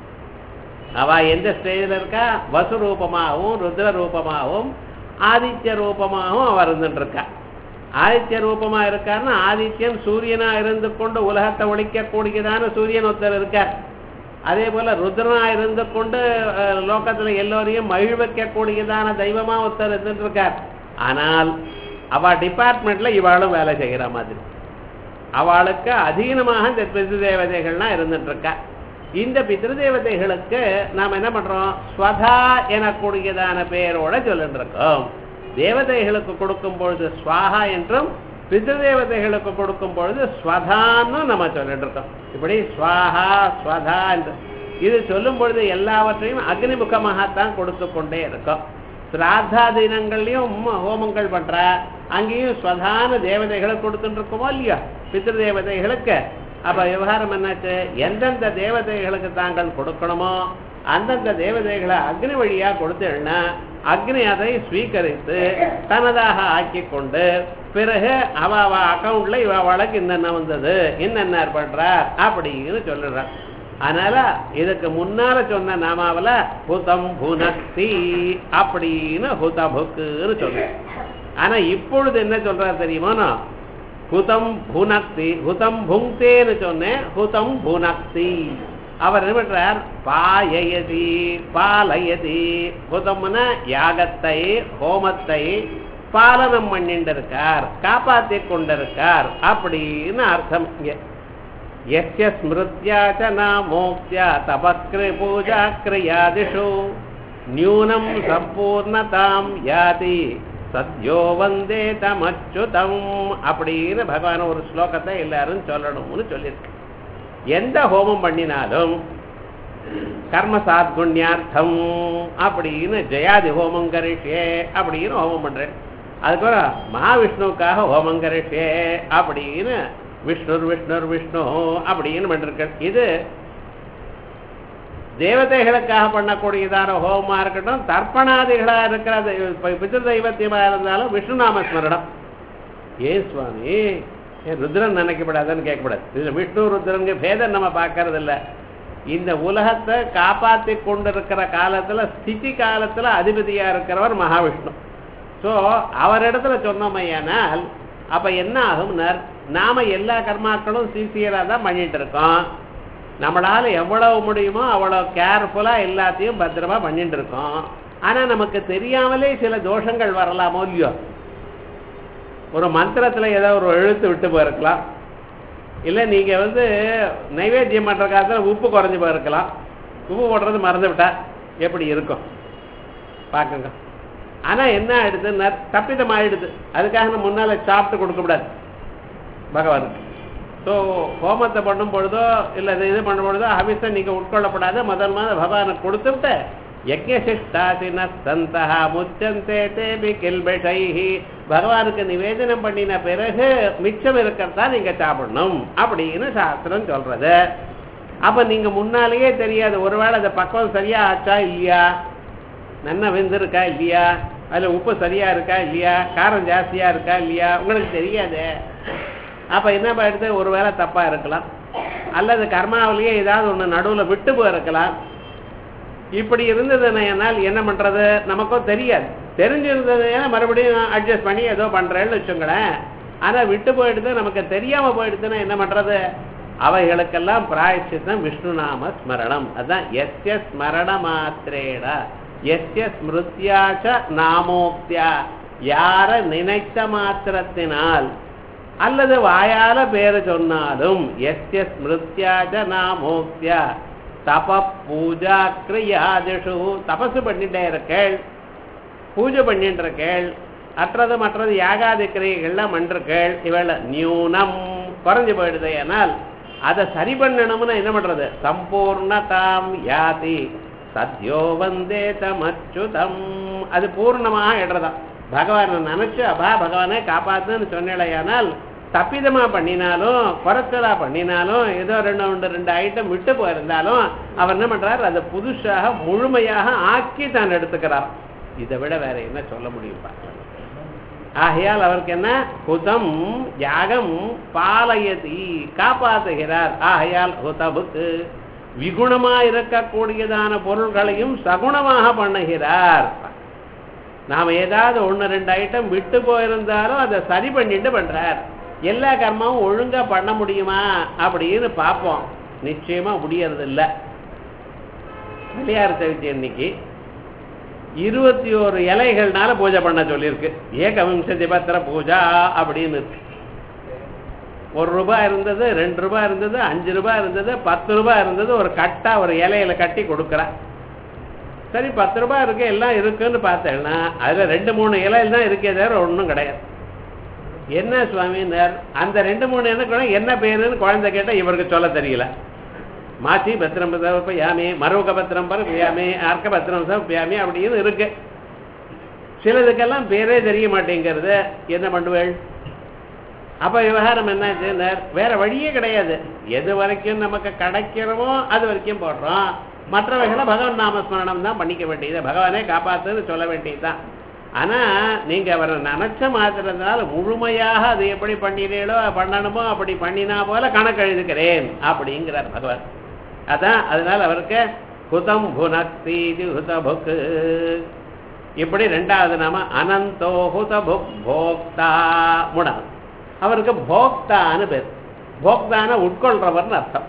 அவ எந்த ஸ்டேஜில் இருக்கா வசு ரூபமாகவும் ருத்ர ரூபமாகவும் ஆதித்ய ரூபமாகவும் அவ இருந்துட்டு இருக்கா ஆதித்ய ரூபமா இருக்காருன்னா ஆதித்யன் சூரியனா இருந்து கொண்டு உலகத்தை ஒழிக்கக்கூடியதான சூரியன் ஒருத்தர் இருக்கார் அதே போல ருத்ரனா இருந்து கொண்டு அஹ், லோகத்துல எல்லோரையும் மகிழ்விக்கக்கூடியதான தெய்வமா ஒருத்தர் இருந்துட்டு இருக்கார் ஆனால் அவ டிபார்ட்மெண்ட்ல இவாளும் வேலை செய்கிற மாதிரி அவளுக்கு அதீனமாக இந்த பித்ரு தேவதைகள்லாம் இருந்துட்டு இருக்கா இந்த பித்ரு தேவதைகளுக்கு நாம் என்ன பண்றோம் ஸ்வதா எனக்கூடியதான பெயரோட சொல்லிட்டு இருக்கோம் தேவதைகளுக்கு கொடுக்கும் பொழுது ஸ்வாஹா என்றும் பித்ரு தேவதைகளுக்கு கொடுக்கும் பொழுது ஸ்வதான்னு நம்ம சொல்லிட்டு இருக்கோம் இப்படி ஸ்வாஹா ஸ்வதா என்று இது சொல்லும் பொழுது எல்லாவற்றையும் அக்னிமுகமாகத்தான் கொடுத்து கொண்டே இருக்கோம் சிராத்தா தினங்கள்லயும் ஹோமங்கள் பண்றா அங்கேயும் ஸ்வதான தேவதைகளை கொடுத்துட்டு இருக்கோமோ இல்லையா பித்ரு தேவதைகளுக்கு அப்ப விவகாரம் என்னாச்சு எந்தெந்த தேவதைகளுக்கு தாங்கள் கொடுக்கணுமோ அந்தந்த தேவதைகளை அக்னி வழியா கொடுத்தேன்னா அக்னி அதை ஸ்வீகரித்து தனதாக ஆக்கி கொண்டு பிறகு அவ அவ அக்கவுண்ட்ல இவ அவளுக்கு என்னென்ன வந்தது என்னென்ன பண்றார் அப்படின்னு சொல்லுறார் அதனால இதுக்கு முன்னால சொன்ன நாமாவில ஹுதம் புனக்தி அப்படின்னு ஹுதபுக்குன்னு சொல்ற ஆனா இப்பொழுது என்ன சொல்றார் தெரியுமா ஹுதம் புனக்தி ஹுதம் புங்தேன்னு சொன்னேன் ஹுதம் புனக்தி அவர் என்ன பண்றார் பாயயதி பாலயதி ஹுதம்னா யாகத்தை ஹோமத்தை பாலனம் பண்ணிட்டு இருக்கார் காப்பாத்தி கொண்டிருக்கார் அப்படின்னு அர்த்தம் இங்க यस्य स्मृत्या च नामोक्त्या तपक्रि पूजा क्रियादिषु न्यूनं सम्पूर्णतां याति சத்யோ வந்தே தமச்சுதம் அப்படின்னு பகவான் ஒரு ஸ்லோகத்தை எல்லாரும் சொல்லணும்னு சொல்லியிருக்கு எந்த ஹோமம் பண்ணினாலும் கர்ம சாத்குண்யார்த்தம் அப்படின்னு ஜெயாதி ஹோமம் கரிஷே அப்படின்னு ஹோமம் பண்றேன் அதுக்கப்புறம் மகாவிஷ்ணுவுக்காக ஹோமம் கரிஷே அப்படின்னு விஷ்ணுர் விஷ்ணுர் விஷ்ணு அப்படின்னு பண்ணிருக்க இது தேவதைகளுக்காக பண்ணக்கூடியதான ஹோமமா இருக்கட்டும் தர்ப்பணாதிகளா இருக்கிறது இப்ப பித்ரு தெய்வத்தியமா இருந்தாலும் விஷ்ணு நாம ஸ்மரணம் ஏன் சுவாமி ஏன் ருத்ரன் நினைக்கப்படாதுன்னு கேட்கக்கூடாது இது விஷ்ணு ருத்ரனுக்கு பேதம் நம்ம பார்க்கறது இல்ல இந்த உலகத்தை காப்பாத்தி கொண்டிருக்கிற காலத்துல ஸ்திதி காலத்துல அதிபதியா இருக்கிறவர் மகாவிஷ்ணு ஸோ அவரிடத்துல சொன்னோமையானால் அப்ப என்ன ஆகும்னர் நாம எல்லா கர்மாக்களும் சிசியரா தான் பண்ணிட்டு இருக்கோம் நம்மளால எவ்வளவு முடியுமோ அவ்வளவு கேர்ஃபுல்லா எல்லாத்தையும் பத்திரமா பண்ணிட்டு இருக்கோம் ஆனா நமக்கு தெரியாமலே சில தோஷங்கள் வரலாமோ இல்லையோ ஒரு மந்திரத்துல ஏதோ ஒரு எழுத்து விட்டு போயிருக்கலாம் இல்ல நீங்க வந்து நைவேத்தியம் பண்ற காலத்துல உப்பு குறைஞ்சு போயிருக்கலாம் உப்பு போடுறது மறந்து விட்டா எப்படி இருக்கும் பாக்குங்க ஆனா என்ன ஆயிடுது தப்பிதம் ஆயிடுது அதுக்காக நம்ம முன்னால சாப்பிட்டு கொடுக்க கூடாது பகவானுக்கு ஸோ ஹோமத்தை பண்ணும் பொழுதோ இல்லை இது பண்ணும் பொழுதோ ஹவிஸை நீங்க உட்கொள்ளப்படாத முதல் மாதம் பகவானுக்கு கொடுத்துவிட்டு யஜ்ஞசிஷ்டாசின சந்தா முச்சந்தே தேபி கில்பெஷைஹி பகவானுக்கு நிவேதனம் பண்ணின பிறகு மிச்சம் இருக்கிறதா நீங்க சாப்பிடணும் அப்படின்னு சாஸ்திரம் சொல்றது அப்ப நீங்க முன்னாலேயே தெரியாது ஒருவேளை அந்த பக்கம் சரியா ஆச்சா இல்லையா நன்னா வெந்திருக்கா இல்லையா அதுல உப்பு சரியா இருக்கா இல்லையா காரம் ஜாஸ்தியா இருக்கா இல்லையா உங்களுக்கு தெரியாது அப்ப என்ன பண்ணுறது ஒருவேளை தப்பா இருக்கலாம் அல்லது கர்மாவிலேயே ஏதாவது ஒண்ணு நடுவுல விட்டு போயிருக்கலாம் இப்படி இருந்ததுனால் என்ன பண்றது நமக்கும் தெரியாது தெரிஞ்சிருந்ததுன்னா மறுபடியும் அட்ஜஸ்ட் பண்ணி ஏதோ பண்றேன்னு வச்சுங்களேன் ஆனா விட்டு போயிடுது நமக்கு தெரியாம போயிடுதுன்னா என்ன பண்றது அவைகளுக்கெல்லாம் பிராயச்சித்தம் விஷ்ணு நாம ஸ்மரணம் அதான் எஸ்ய ஸ்மரண மாத்திரேட எஸ்ய ஸ்மிருத்யாச்ச நாமோக்தியா யார நினைத்த மாத்திரத்தினால் அல்லது வாயால பேரு சொன்னாலும் எஸ்ய ஸ்மிருத்யாச்ச நாமோக்தியா தப பூஜா கிரியாதிஷு தபசு பண்ணிட்டே இருக்கேள் பூஜை பண்ணிட்டு இருக்கேள் அற்றது மற்றது யாகாதி கிரியைகள்லாம் பண்ணிருக்கேள் இவள நியூனம் குறைஞ்சு போயிடுது ஆனால் அதை சரி பண்ணணும்னு என்ன பண்றது சம்பூர்ணதாம் யாதி சத்யோ வந்தே தமச்சுதம் அது பூர்ணமாக இடறதான் பகவானை நினைச்சு அபா பகவானே காப்பாத்துன்னு சொன்னேனால் தப்பிதமா பண்ணினாலும் குறைச்சலா பண்ணினாலும் ஏதோ ரெண்டு ரெண்டு ரெண்டு ஐட்டம் விட்டு போயிருந்தாலும் அவர் என்ன பண்றாரு அதை புதுசாக முழுமையாக ஆக்கி தான் எடுத்துக்கிறார் இதை விட வேற என்ன சொல்ல முடியும் பார்க்கலாம் ஆகையால் அவருக்கு என்ன ஹுதம் யாகம் பாலயதி காப்பாற்றுகிறார் ஆகையால் ஹுதபுக்கு விகுணமா இருக்கக்கூடியதான பொருள்களையும் சகுணமாக பண்ணுகிறார் நாம ஏதாவது ஒன்று ரெண்டு ஐட்டம் விட்டு போயிருந்தாலும் அதை சரி பண்ணிட்டு பண்றார் எல்லா கர்மாவும் ஒழுங்கா பண்ண முடியுமா அப்படின்னு பார்ப்போம் நிச்சயமா முடியறது இல்லை பிள்ளையார் சதுர்த்தி அன்னைக்கு இருபத்தி ஒரு இலைகள்னால பூஜை பண்ண சொல்லியிருக்கு ஏகவிம்சதி பத்திர பூஜா அப்படின்னு இருக்கு ஒரு ரூபாய் இருந்தது ரெண்டு ரூபாய் இருந்தது அஞ்சு ரூபாய் இருந்தது பத்து ரூபாய் இருந்தது ஒரு கட்டா ஒரு இலையில கட்டி கொடுக்குறேன் சரி பத்து ரூபாய் இருக்கு எல்லாம் இருக்குன்னு பார்த்தேன்னா அதுல ரெண்டு மூணு இலையில் தான் இருக்கே தவிர ஒன்றும் கிடையாது என்ன சுவாமினர் அந்த ரெண்டு மூணு என்ன என்ன பேருன்னு குழந்தை கேட்டால் இவருக்கு சொல்ல தெரியல மாசி பத்திரம் சமர்ப்பயாமி மருவக பத்திரம் பரப்பியாமி அர்க்க பத்திரம் சமர்ப்பியாமி அப்படின்னு இருக்கு சிலதுக்கெல்லாம் பேரே தெரிய மாட்டேங்கிறது என்ன பண்ணுவேள் அப்ப விவகாரம் என்னாச்சு வேற வழியே கிடையாது எது வரைக்கும் நமக்கு கிடைக்கிறோமோ அது வரைக்கும் போடுறோம் மற்றவைகளை பகவான் நாமஸ்மரணம் தான் பண்ணிக்க வேண்டியது பகவானே காப்பாத்துன்னு சொல்ல வேண்டியதுதான் ஆனா நீங்க அவரை நினைச்ச மாத்திரத்தினால முழுமையாக அது எப்படி பண்ணினீங்களோ பண்ணணுமோ அப்படி பண்ணினா போல கணக்கு எழுதுகிறேன் அப்படிங்கிறார் பகவான் அதான் அதனால அவருக்கு ஹுதம் புனக்தி ஹுதபுக்கு இப்படி ரெண்டாவது நாம அனந்தோ ஹுதபுக் போக்தா மூணாவது அவருக்கு போக்தான்னு பேர் போக்தான உட்கொள்றவர்னு அர்த்தம்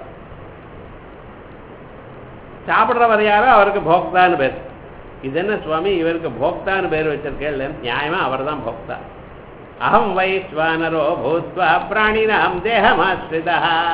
சாப்பிடுறவர் யாரோ அவருக்கு போக்தான்னு பேர் இது என்ன சுவாமி இவருக்கு போக்தான்னு பேர் வச்சிருக்கேன் நியாயமா அவர் தான் போக்தா அகம் வைஸ்வானரோ பூத்வா பிராணினாம் தேகமாஸ்ரிதா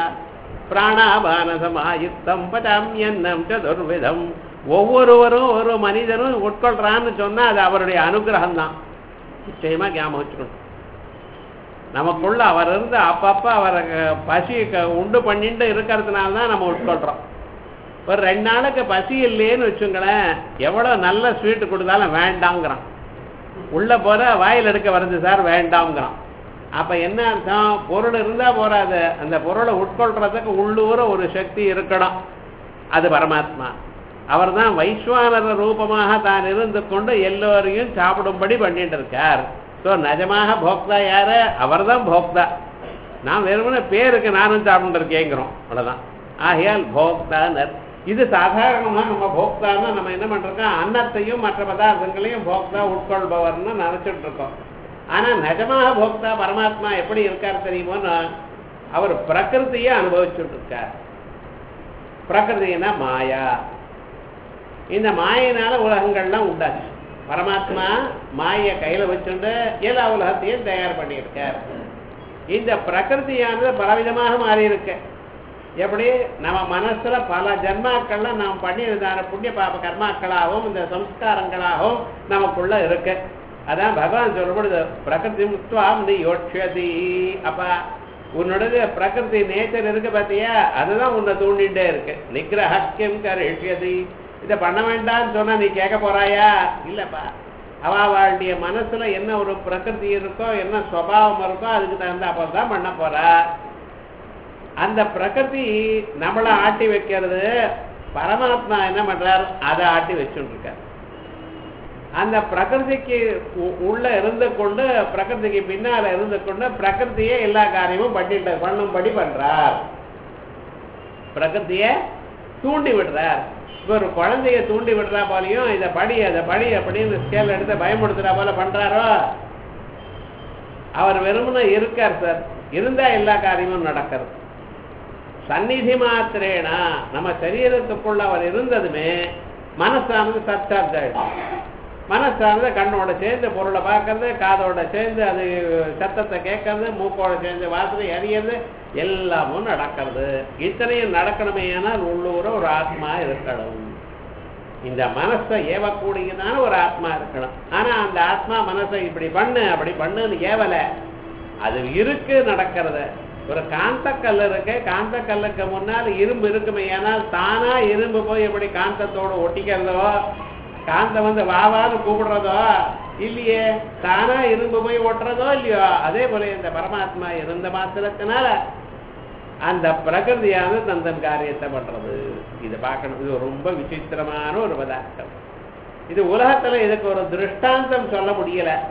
பிராணாபானசமாயுக்தம் பதாமியன்னம் சதுர்விதம் ஒவ்வொருவரும் ஒரு மனிதனும் உட்கொள்றான்னு சொன்னா அது அவருடைய அனுகிரகம் தான் நிச்சயமா ஞாபகம் வச்சுக்கணும் நமக்குள்ள அவர் இருந்து அப்பப்ப அவரை பசி உண்டு பண்ணிட்டு இருக்கிறதுனால தான் நம்ம உட்கொள்றோம் ஒரு ரெண்டு நாளுக்கு பசி இல்லையேன்னு வச்சுங்களேன் எவ்வளவு நல்ல ஸ்வீட் கொடுத்தாலும் வேண்டாங்கிறான் உள்ள போற வாயில் எடுக்க வருது சார் வேண்டாங்கிறான் அப்ப என்ன அர்த்தம் பொருள் இருந்தா போறாது அந்த பொருளை உட்கொள்றதுக்கு உள்ளூர ஒரு சக்தி இருக்கணும் அது பரமாத்மா அவர் தான் வைஸ்வானர ரூபமாக தான் இருந்து கொண்டு எல்லோரையும் சாப்பிடும்படி பண்ணிட்டு இருக்கார் ஸோ நிஜமாக போக்தா யாரு அவர் தான் போக்தா நான் வெறுமனே பேருக்கு நானும் சாப்பிட்டு இருக்கேங்கிறோம் அவ்வளவுதான் ஆகையால் போக்தானர் இது சாதாரணமா நம்ம போக்தான்னா நம்ம என்ன பண்றோம் அன்னத்தையும் மற்ற பதார்த்தங்களையும் போக்தா உட்கொள்பவர்னு நினைச்சிட்டு இருக்கோம் ஆனா நிஜமாக போக்தா பரமாத்மா எப்படி இருக்கார் தெரியுமோன்னு அவர் பிரகிருத்தியை அனுபவிச்சுட்டு இருக்கார் பிரகிருதினா மாயா இந்த மாயினால உலகங்கள்லாம் உண்டாச்சு பரமாத்மா மாயை கையில வச்சுட்டு எல்லா உலகத்தையும் தயார் பண்ணியிருக்கார் இந்த பிரகிருதியானது பலவிதமாக மாறி இருக்கு எப்படி நம்ம மனசுல பல ஜன்மாக்கள்ல நாம் பண்ணியிருந்தான புண்ணிய பாப கர்மாக்களாகவும் இந்த சம்ஸ்காரங்களாகவும் நமக்குள்ள இருக்கு அதான் பகவான் சொல்லப்படுது பிரகிருதி முத்துவாம் நீ யோட்சதி அப்ப உன்னோட பிரகிருதி நேச்சர் இருக்கு பாத்தியா அதுதான் உன்னை தூண்டிகிட்டே இருக்கு நிகிரஹக்கியம் கரிஷ்யதி இதை பண்ண வேண்டாம்னு சொன்னா நீ கேட்க போறாயா இல்லப்பா அவளுடைய மனசுல என்ன ஒரு பிரகிருதி இருக்கோ என்ன சுவாவம் இருக்கோ அதுக்கு தகுந்த தான் பண்ண போறா அந்த பிரகிருதி நம்மளை ஆட்டி வைக்கிறது பரமாத்மா என்ன பண்றார் அதை ஆட்டி வச்சுட்டு இருக்கார் அந்த பிரகிருதிக்கு உள்ள இருந்து கொண்டு பிரகிருதிக்கு பின்னால இருந்து கொண்டு பிரகிருதியே எல்லா காரியமும் பண்ணிட்டு பண்ணும்படி பண்றார் பிரகிருதிய தூண்டி விடுறார் இப்ப ஒரு குழந்தைய தூண்டி விடுறா போலையும் இதை படி அதை படி அப்படின்னு ஸ்கேல் எடுத்து பயமுடுத்துறா போல பண்றாரோ அவர் வெறுமனே இருக்கார் சார் இருந்தா எல்லா காரியமும் நடக்கிறது சந்நிதி மாத்திரேனா நம்ம சரீரத்துக்குள்ள அவர் இருந்ததுமே மனசானது சச்சார்ஜ் ஆயிடும் மனசானது கண்ணோட சேர்ந்து பொருளை பார்க்கறது காதோட சேர்ந்து அது சத்தத்தை கேட்கறது மூக்கோட சேர்ந்து வாசனை அறியறது எல்லாமும் நடக்கிறது இத்தனையும் நடக்கணுமே ஆனால் உள்ளூர ஒரு ஆத்மா இருக்கணும் இந்த மனசை ஏவக்கூடியதான ஒரு ஆத்மா இருக்கணும் ஆனா அந்த ஆத்மா மனசை இப்படி பண்ணு அப்படி பண்ணுன்னு ஏவல அது இருக்கு நடக்கிறது ஒரு காந்தக்கல் இருக்கு காந்தக்கல்லுக்கு முன்னால் இரும்பு இருக்குமே ஏனால் தானா இரும்பு போய் எப்படி காந்தத்தோட ஒட்டிக்கிறதோ காந்தம் வந்து வாவான்னு கூப்பிடுறதோ இல்லையே தானா இரும்பு போய் ஒட்டுறதோ இல்லையோ அதே போல இந்த பரமாத்மா இருந்த மாத்திரத்தினால அந்த பிரகிருதியானது தந்தன் காரியத்தை பண்றது இது பார்க்கணும் இது ரொம்ப விசித்திரமான ஒரு பதார்த்தம் இது உலகத்துல இதுக்கு ஒரு திருஷ்டாந்தம் சொல்ல முடியல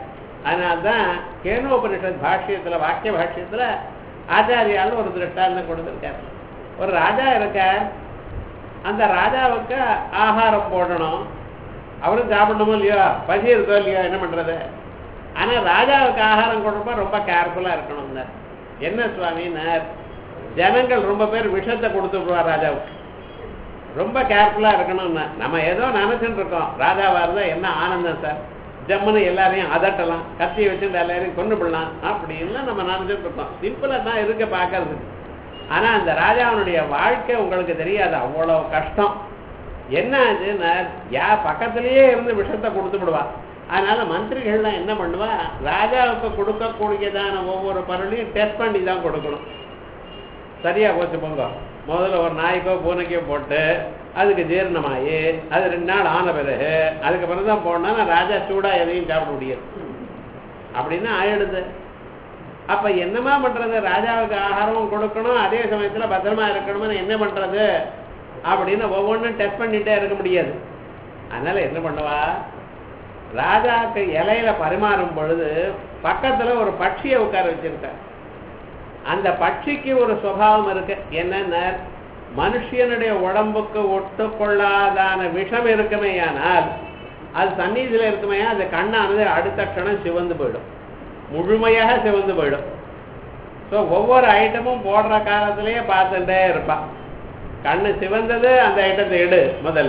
அதனால்தான் கேனோபனிஷத் பாஷ்யத்துல வாக்கிய பாஷ்யத்துல ஆச்சாரியால் ஒரு திருஷ்டாந்தம் கொடுத்துருக்கார் ஒரு ராஜா இருக்கார் அந்த ராஜாவுக்கு ஆகாரம் போடணும் அவரும் சாப்பிடணுமோ இல்லையோ பசி இருக்கோ இல்லையோ என்ன பண்றது ஆனா ராஜாவுக்கு ஆகாரம் கொடுப்பா ரொம்ப கேர்ஃபுல்லா இருக்கணும்னார் என்ன சுவாமின்னார் ஜனங்கள் ரொம்ப பேர் விஷத்தை கொடுத்து விடுவார் ராஜாவுக்கு ரொம்ப கேர்ஃபுல்லா இருக்கணும்னா நம்ம ஏதோ நினைச்சுட்டு இருக்கோம் ராஜாவா இருந்தா என்ன ஆனந்தம் சார் ஜம்முன்னு எல்லாரையும் அதட்டலாம் கத்தியை வச்சுட்டு எல்லாரையும் கொண்டு விடலாம் அப்படின்லாம் நம்ம நினைச்சிட்டு இருக்கோம் சிம்பிளா தான் இருக்க பார்க்கறது ஆனா அந்த ராஜாவனுடைய வாழ்க்கை உங்களுக்கு தெரியாது அவ்வளவு கஷ்டம் என்ன ஆச்சுன்னா யா பக்கத்திலேயே இருந்து விஷத்தை கொடுத்து விடுவா அதனால மந்திரிகள்லாம் என்ன பண்ணுவா ராஜாவுக்கு கொடுக்கக்கூடியதான ஒவ்வொரு பொருளையும் டெஸ்ட் பண்ணி தான் கொடுக்கணும் சரியா போச்சு போங்க முதல்ல ஒரு நாய்க்கோ பூனைக்கோ போட்டு அதுக்கு ஜீரணமாயி அது ரெண்டு நாள் ஆன பிறகு அதுக்கப்புறம் தான் போனா ராஜா சூடா எதையும் சாப்பிட முடியாது அப்படின்னு ஆயிடுது அப்ப என்னமா பண்றது ராஜாவுக்கு ஆகாரமும் கொடுக்கணும் அதே சமயத்துல பத்திரமா இருக்கணும்னு என்ன பண்றது அப்படின்னு ஒவ்வொன்றும் டெஸ்ட் பண்ணிட்டே இருக்க முடியாது அதனால என்ன பண்ணுவா ராஜாவுக்கு இலையில பரிமாறும் பொழுது பக்கத்துல ஒரு பட்சியை உட்கார வச்சிருக்க அந்த பட்சிக்கு ஒரு சுபாவம் இருக்கு என்னன்னா மனுஷனுடைய உடம்புக்கு ஒட்டுக்கொள்ளாதான விஷம் இருக்குமேயானால் அது சந்நிதியில இருக்குமே அந்த கண்ணானது அடுத்த க்ஷணம் சிவந்து போயிடும் முழுமையாக சிவந்து போயிடும் ஸோ ஒவ்வொரு ஐட்டமும் போடுற காலத்திலேயே பார்த்துட்டே இருப்பான் கண்ணு சிவந்தது அந்த ஐட்டத்தை எடு முதல்ல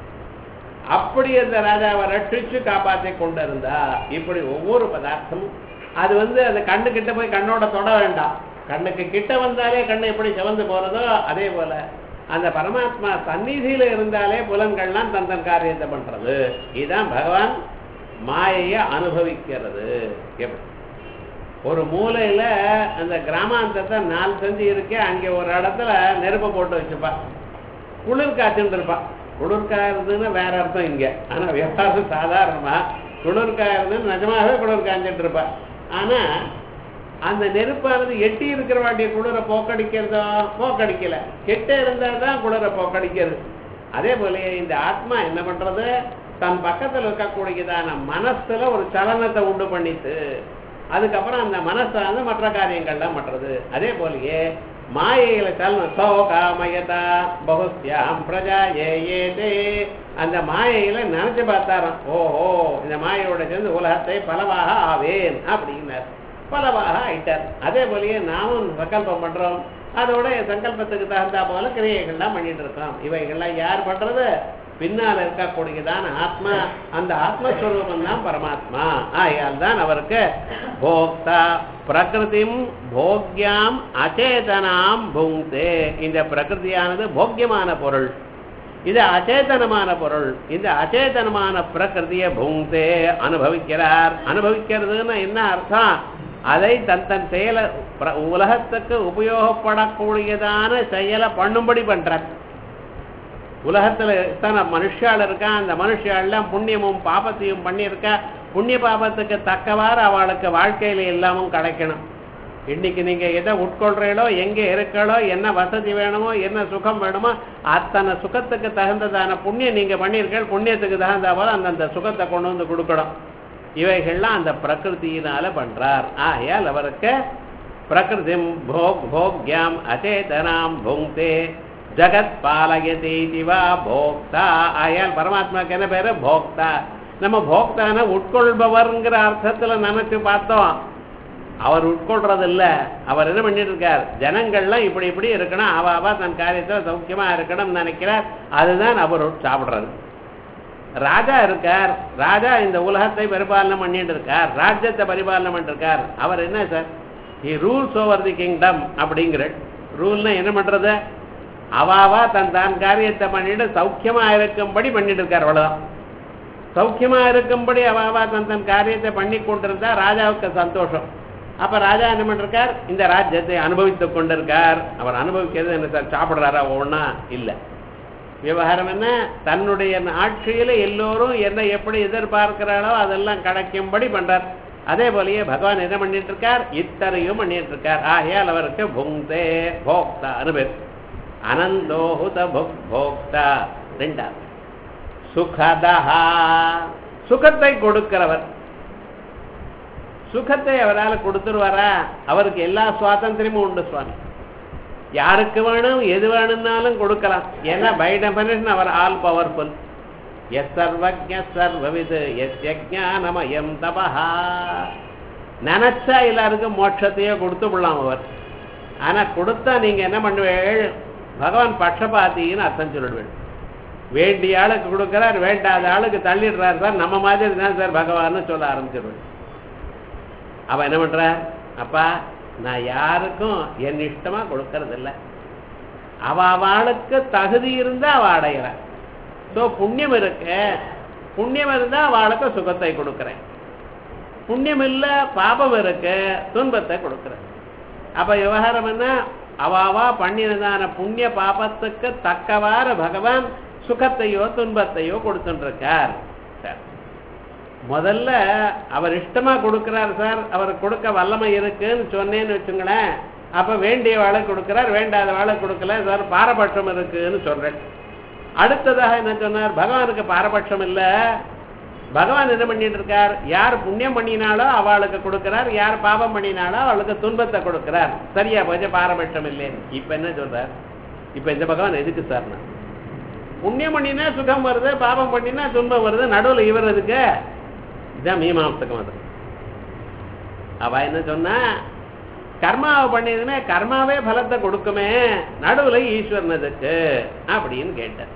அப்படி அந்த ராஜாவை ரட்சிச்சு காப்பாற்றி கொண்டு இருந்தா இப்படி ஒவ்வொரு பதார்த்தமும் அது வந்து அந்த கண்ணு கிட்ட போய் கண்ணோட தொட வேண்டாம் கண்ணுக்கு கிட்ட வந்தாலே கண்ணு எப்படி சிவந்து போறதோ அதே போல அந்த பரமாத்மா சந்நிதியில இருந்தாலே புலன்கள்லாம் தன் தன் காரியத்தை பண்றது இதுதான் பகவான் மாயையை அனுபவிக்கிறது எப்படி ஒரு மூலையில அந்த கிராமாந்தத்தை நாலு செஞ்சு இருக்கே அங்கே ஒரு இடத்துல நெருப்பை போட்டு வச்சுப்பா குளிர் காய்ச்சுட்டு இருப்பா குளிர் காயுறதுன்னு வேற அர்த்தம் இங்க ஆனா விவகாரம் சாதாரணமா குளிர் காயுறதுன்னு நிஜமாவே குளிர் காய்ஞ்சிட்டு இருப்பா ஆனா அந்த நெருப்பானது எட்டி இருக்கிற வாட்டிய குளிரை போக்கடிக்கிறதோ போக்கடிக்கல கெட்ட இருந்தா தான் குளிரை போக்கடிக்கிறது அதே போல இந்த ஆத்மா என்ன பண்றது தன் பக்கத்துல இருக்கக்கூடியதான மனசுல ஒரு சலனத்தை உண்டு பண்ணிட்டு அதுக்கப்புறம் அந்த மனசானது மற்ற காரியங்கள்லாம் பண்றது அதே போலயே மாயையில சலனம் சோகாமயதா பகுஸ்யாம் பிரஜா ஏ ஏதே அந்த மாயையில நினைச்சு பார்த்தாராம் ஓஹோ இந்த மாயையோட சேர்ந்து உலகத்தை பலவாக ஆவேன் அப்படின்னார் பலவாக ஆயிட்டார் அதே போலயே நாமும் சங்கல்பம் பண்றோம் அதோட என் சங்கல்பத்துக்கு தகுந்தா போல கிரியைகள்லாம் பண்ணிட்டு இருக்கோம் இவைகள்லாம் யார் பண்றது பின்னால் இருக்கக்கூடியதான ஆத்மா அந்த ஆத்மஸ்வரூபம் தான் பரமாத்மா ஆகையால் தான் அவருக்கு போக்தா பிரகிருதிம் போக்யாம் அச்சேதனாம் புங்தே இந்த பிரகிருதியானது போக்கியமான பொருள் இது அச்சேதனமான பொருள் இந்த அச்சேதனமான பிரகிருதியை புங்தே அனுபவிக்கிறார் அனுபவிக்கிறதுன்னு என்ன அர்த்தம் அதை தன் தன் செயலை பிர- உலகத்துக்கு உபயோகப்படக்கூடியதான செயலை பண்ணும்படி பண்றார் உலகத்துல எத்தனை மனுஷாள் இருக்கா அந்த மனுஷாள்லாம் புண்ணியமும் பாபத்தையும் பண்ணியிருக்கா புண்ணிய பாபத்துக்கு தக்கவாறு அவளுக்கு வாழ்க்கையில எல்லாமும் கிடைக்கணும் இன்னைக்கு நீங்க எதை உட்கொள்றீங்களோ எங்க இருக்கீங்களோ என்ன வசதி வேணுமோ என்ன சுகம் வேணுமோ அத்தனை சுகத்துக்கு தகுந்ததான புண்ணியம் நீங்க பண்ணியிருக்கீங்க புண்ணியத்துக்கு தகுந்த போல அந்தந்த சுகத்தை கொண்டு வந்து கொடுக்கணும் இவைகள்லாம் அந்த பிரகிருதியினால பண்றார் ஆகையால் அவருக்கு பிரகிருதிம் போக் போக்யாம் அச்சேதனாம் புங்தே ஜகத் பாலயதி திவா போக்தா ஆயால் பரமாத்மாக்கு என்ன பேரு போக்தா நம்ம போக்தான உட்கொள்பவர்ங்கிற அர்த்தத்துல நினைச்சு பார்த்தோம் அவர் உட்கொள்றது இல்ல அவர் என்ன பண்ணிட்டு இருக்கார் ஜனங்கள்லாம் இப்படி இப்படி இருக்கணும் அவ அவ தன் காரியத்துல சௌக்கியமா இருக்கணும்னு நினைக்கிறார் அதுதான் அவர் சாப்பிடுறது ராஜா இருக்கார் ராஜா இந்த உலகத்தை பரிபாலனை பண்ணிட்டு இருக்கார் ராஜ்யத்தை பரிபாலனை பண்ணிட்டு இருக்கார் அவர் என்ன sir he rules over the kingdom அப்படிங்கிற ரூல்னா என்ன பண்றது அவாவா தன் தான் காரியத்தை பண்ணிட்டு சௌக்கியமா இருக்கும்படி பண்ணிட்டு இருக்கார் அவ்வளவுதான் சௌக்கியமா இருக்கும்படி அவாவா தன் தன் காரியத்தை பண்ணி கொண்டிருந்தா ராஜாவுக்கு சந்தோஷம் அப்ப ராஜா என்ன பண்ணிருக்கார் இந்த ராஜ்யத்தை அனுபவித்துக் கொண்டிருக்கார் அவர் அனுபவிக்கிறது என்ன சார் சாப்பிடுறாரா ஒவ்வொன்னா இல்ல விவகாரம் என்ன தன்னுடைய ஆட்சியில எல்லோரும் என்ன எப்படி எதிர்பார்க்கிறாளோ அதெல்லாம் கிடைக்கும்படி பண்றார் அதே போலயே பகவான் என்ன பண்ணிட்டு இருக்கார் இத்தனையும் பண்ணிட்டு இருக்கார் ஆகையால் அவருக்கு புங்தே போக்தா அனுபவம் அனந்தோஹுத புக் போக்தா ரெண்டாவது சுகதா சுகத்தை கொடுக்கிறவர் சுகத்தை அவரால் கொடுத்துருவாரா அவருக்கு எல்லா சுவாதந்திரமும் உண்டு சுவாமி யாருக்கு வேணும் எது வேணும்னாலும் கொடுக்கலாம் ஏன்னா பை டெஃபனேஷன் அவர் ஆல் பவர்ஃபுல் எஸ் சர்வஜ சர்வவிது எஸ் யஜானமயம் தபஹா நினைச்சா எல்லாருக்கும் மோட்சத்தையே கொடுத்து விடலாம் அவர் ஆனா கொடுத்தா நீங்க என்ன பண்ணுவீள் பகவான் பட்சபாத்தின்னு அர்த்தம் சொல்லிடுவேன் வேண்டிய ஆளுக்கு கொடுக்கிறார் வேண்டாத ஆளுக்கு தள்ளிடுறார் சார் நம்ம மாதிரி தான் சார் பகவான்னு சொல்ல ஆரம்பிச்சிடுவேன் அவன் என்ன பண்றார் அப்பா நான் யாருக்கும் என் இஷ்டமா கொடுக்கறது இல்ல அவ அவளுக்கு தகுதி இருந்தா அவ அடைகிறான் ஸோ புண்ணியம் இருக்கு புண்ணியம் இருந்தா அவளுக்கு சுகத்தை கொடுக்கிறேன் புண்ணியம் இல்ல பாபம் இருக்கு துன்பத்தை கொடுக்கிறேன் அப்ப விவகாரம் என்ன அவாவா பண்ணினதான புண்ணிய பாபத்துக்கு தக்கவாறு பகவான் சுகத்தையோ துன்பத்தையோ கொடுத்துருக்கார் சார் முதல்ல அவர் இஷ்டமா கொடுக்கிறார் சார் அவர் கொடுக்க வல்லமை இருக்குன்னு சொன்னேன்னு வச்சுங்களேன் அப்ப வேண்டிய வாழை கொடுக்கிறார் வேண்டாத வாழை கொடுக்கல சார் பாரபட்சம் இருக்குன்னு சொல்றேன் அடுத்ததாக என்ன சொன்னார் பகவானுக்கு பாரபட்சம் இல்ல பகவான் என்ன பண்ணிட்டு இருக்கார் யார் புண்ணியம் பண்ணினாலோ அவளுக்கு கொடுக்கிறார் யார் பாபம் பண்ணினாலோ அவளுக்கு துன்பத்தை கொடுக்கிறார் சரியா போச்சு பாரபட்சம் இல்லைன்னு இப்ப என்ன சொல்றார் இப்ப இந்த பகவான் எதுக்கு சார் நான் புண்ணியம் பண்ணினா சுகம் வருது பாபம் பண்ணினா துன்பம் வருது நடுவுல இவர் எதுக்கு இதான் மீமாம்சகம் அது அவ என்ன சொன்னா கர்மாவை பண்ணியதுமே கர்மாவே பலத்தை கொடுக்குமே நடுவுல ஈஸ்வரன் எதுக்கு அப்படின்னு கேட்டார்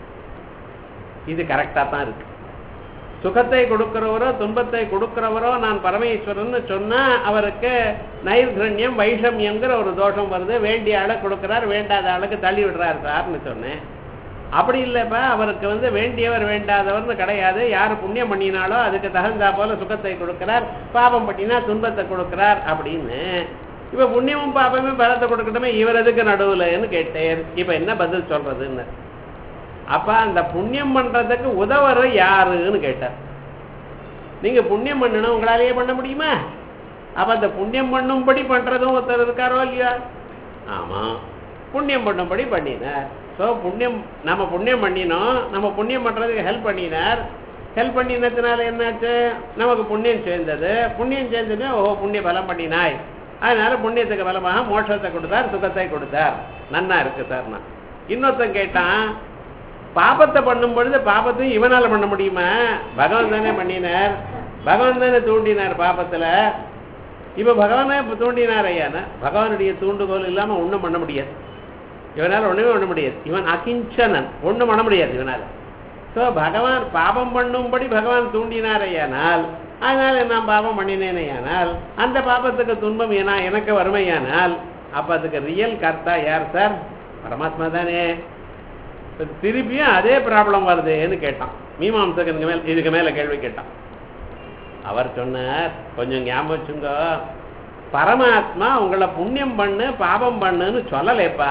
இது கரெக்டா தான் இருக்கு சுகத்தை கொடுக்கிறவரோ துன்பத்தை கொடுக்கிறவரோ நான் பரமேஸ்வரன் சொன்னா அவருக்கு நைர்கண்யம் வைஷமியங்கிற ஒரு தோஷம் வருது வேண்டிய ஆளை கொடுக்கிறார் வேண்டாத ஆளுக்கு தள்ளி விடுறாரு சார்னு சொன்னேன் அப்படி இல்லப்பா அவருக்கு வந்து வேண்டியவர் வேண்டாதவர்னு கிடையாது யார் புண்ணியம் பண்ணினாலோ அதுக்கு தகுந்தா போல சுகத்தை கொடுக்கிறார் பாபம் பண்ணினா துன்பத்தை கொடுக்கிறார் அப்படின்னு இப்ப புண்ணியமும் பாபமும் பலத்தை கொடுக்கட்டுமே இவர் எதுக்கு நடுவுலன்னு கேட்டேன் இப்ப என்ன பதில் சொல்றதுன்னு அப்ப அந்த புண்ணியம் பண்றதுக்கு உதவுற யாருன்னு கேட்டார் நீங்க புண்ணியம் பண்ணணும் உங்களாலேயே பண்ண முடியுமா அப்ப அந்த புண்ணியம் பண்ணும்படி பண்றதும் ஒருத்தர் இருக்காரோ இல்லையா ஆமா புண்ணியம் பண்ணும்படி பண்ணினார் ஸோ புண்ணியம் நம்ம புண்ணியம் பண்ணினோம் நம்ம புண்ணியம் பண்றதுக்கு ஹெல்ப் பண்ணினார் ஹெல்ப் பண்ணினதுனால என்னாச்சு நமக்கு புண்ணியம் சேர்ந்தது புண்ணியம் சேர்ந்தது ஓஹோ புண்ணிய பலம் பண்ணினாய் அதனால புண்ணியத்துக்கு பலமாக மோட்சத்தை கொடுத்தார் சுகத்தை கொடுத்தார் நன்னா இருக்கு சார் நான் இன்னொருத்தன் கேட்டான் பாபத்தை பண்ணும் பொழுது பாபத்தையும் இவனால பண்ண முடியுமா பகவான் தானே பண்ணினார் பகவான் தானே தூண்டினார் பாபத்துல இப்ப பகவானே தூண்டினார் ஐயானா பகவானுடைய தூண்டுகோல் இல்லாம ஒண்ணும் பண்ண முடியாது இவனால ஒண்ணுமே பண்ண முடியாது இவன் அகிஞ்சனன் ஒண்ணும் பண்ண முடியாது இவனால சோ பகவான் பாபம் பண்ணும்படி பகவான் தூண்டினாரையானால் அதனால நான் பாபம் பண்ணினேனையானால் அந்த பாபத்துக்கு துன்பம் ஏனா எனக்கு வறுமையானால் அப்ப அதுக்கு ரியல் கர்த்தா யார் சார் பரமாத்மா தானே இப்ப திருப்பியும் அதே ப்ராப்ளம் வருதுன்னு கேட்டான் மீமாம்சகனுக்கு மேல இதுக்கு மேல கேள்வி கேட்டான் அவர் சொன்னார் கொஞ்சம் ஞாபகம் வச்சுங்க பரமாத்மா உங்களை புண்ணியம் பண்ணு பாபம் பண்ணுன்னு சொல்லலேப்பா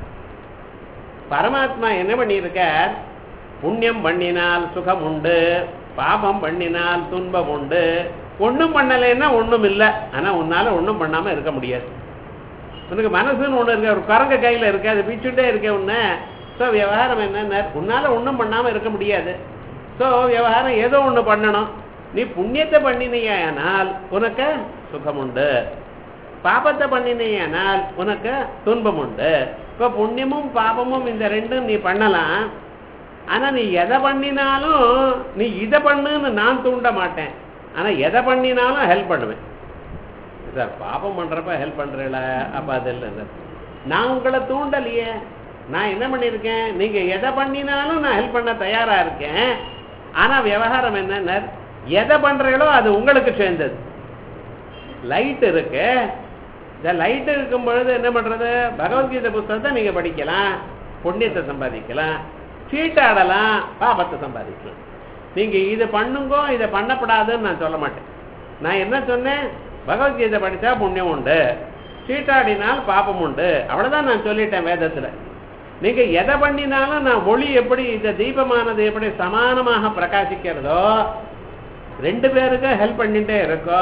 பரமாத்மா என்ன பண்ணியிருக்கார் புண்ணியம் பண்ணினால் சுகம் உண்டு பாபம் பண்ணினால் துன்பம் உண்டு ஒண்ணும் பண்ணலைன்னா ஒண்ணும் இல்லை ஆனா உன்னால ஒண்ணும் பண்ணாம இருக்க முடியாது உனக்கு மனசுன்னு ஒண்ணு இருக்கு ஒரு குரங்க கையில இருக்கு அது பிச்சுட்டே இருக்க உன்ன ஸோ விவகாரம் என்னன்னா உன்னால ஒண்ணும் பண்ணாம இருக்க முடியாது ஸோ விவகாரம் ஏதோ ஒண்ணு பண்ணணும் நீ புண்ணியத்தை பண்ணினையானால் உனக்கு சுகம் உண்டு பாபத்தை பண்ணினையானால் உனக்கு துன்பம் உண்டு இப்போ புண்ணியமும் பாபமும் இந்த ரெண்டும் நீ பண்ணலாம் ஆனா நீ எதை பண்ணினாலும் நீ இதை பண்ணுன்னு நான் தூண்ட மாட்டேன் ஆனா எதை பண்ணினாலும் ஹெல்ப் பண்ணுவேன் சார் பாபம் பண்றப்ப ஹெல்ப் பண்றீங்களா அப்ப அது இல்லை சார் நான் உங்களை தூண்டலையே நான் என்ன பண்ணியிருக்கேன் நீங்க எதை பண்ணினாலும் நான் ஹெல்ப் பண்ண தயாரா இருக்கேன் ஆனா விவகாரம் என்னன்னா எதை பண்றீங்களோ அது உங்களுக்கு சேர்ந்தது லைட் இருக்கு இந்த லைட் இருக்கும் பொழுது என்ன பண்றது பகவத்கீதை புத்தகத்தை நீங்க படிக்கலாம் புண்ணியத்தை சம்பாதிக்கலாம் சீட்டாடலாம் பாபத்தை சம்பாதிக்கலாம் நீங்க இதை பண்ணுங்கோ இதை பண்ணப்படாதுன்னு நான் சொல்ல மாட்டேன் நான் என்ன சொன்னேன் பகவத்கீதை படிச்சா புண்ணியம் உண்டு சீட்டாடினால் பாபம் உண்டு அவ்வளவுதான் நான் சொல்லிட்டேன் வேதத்துல நீங்க எதை பண்ணினாலும் நான் ஒளி எப்படி இந்த தீபமானது எப்படி சமானமாக பிரகாசிக்கிறதோ ரெண்டு பேருக்கும் ஹெல்ப் பண்ணிட்டே இருக்கோ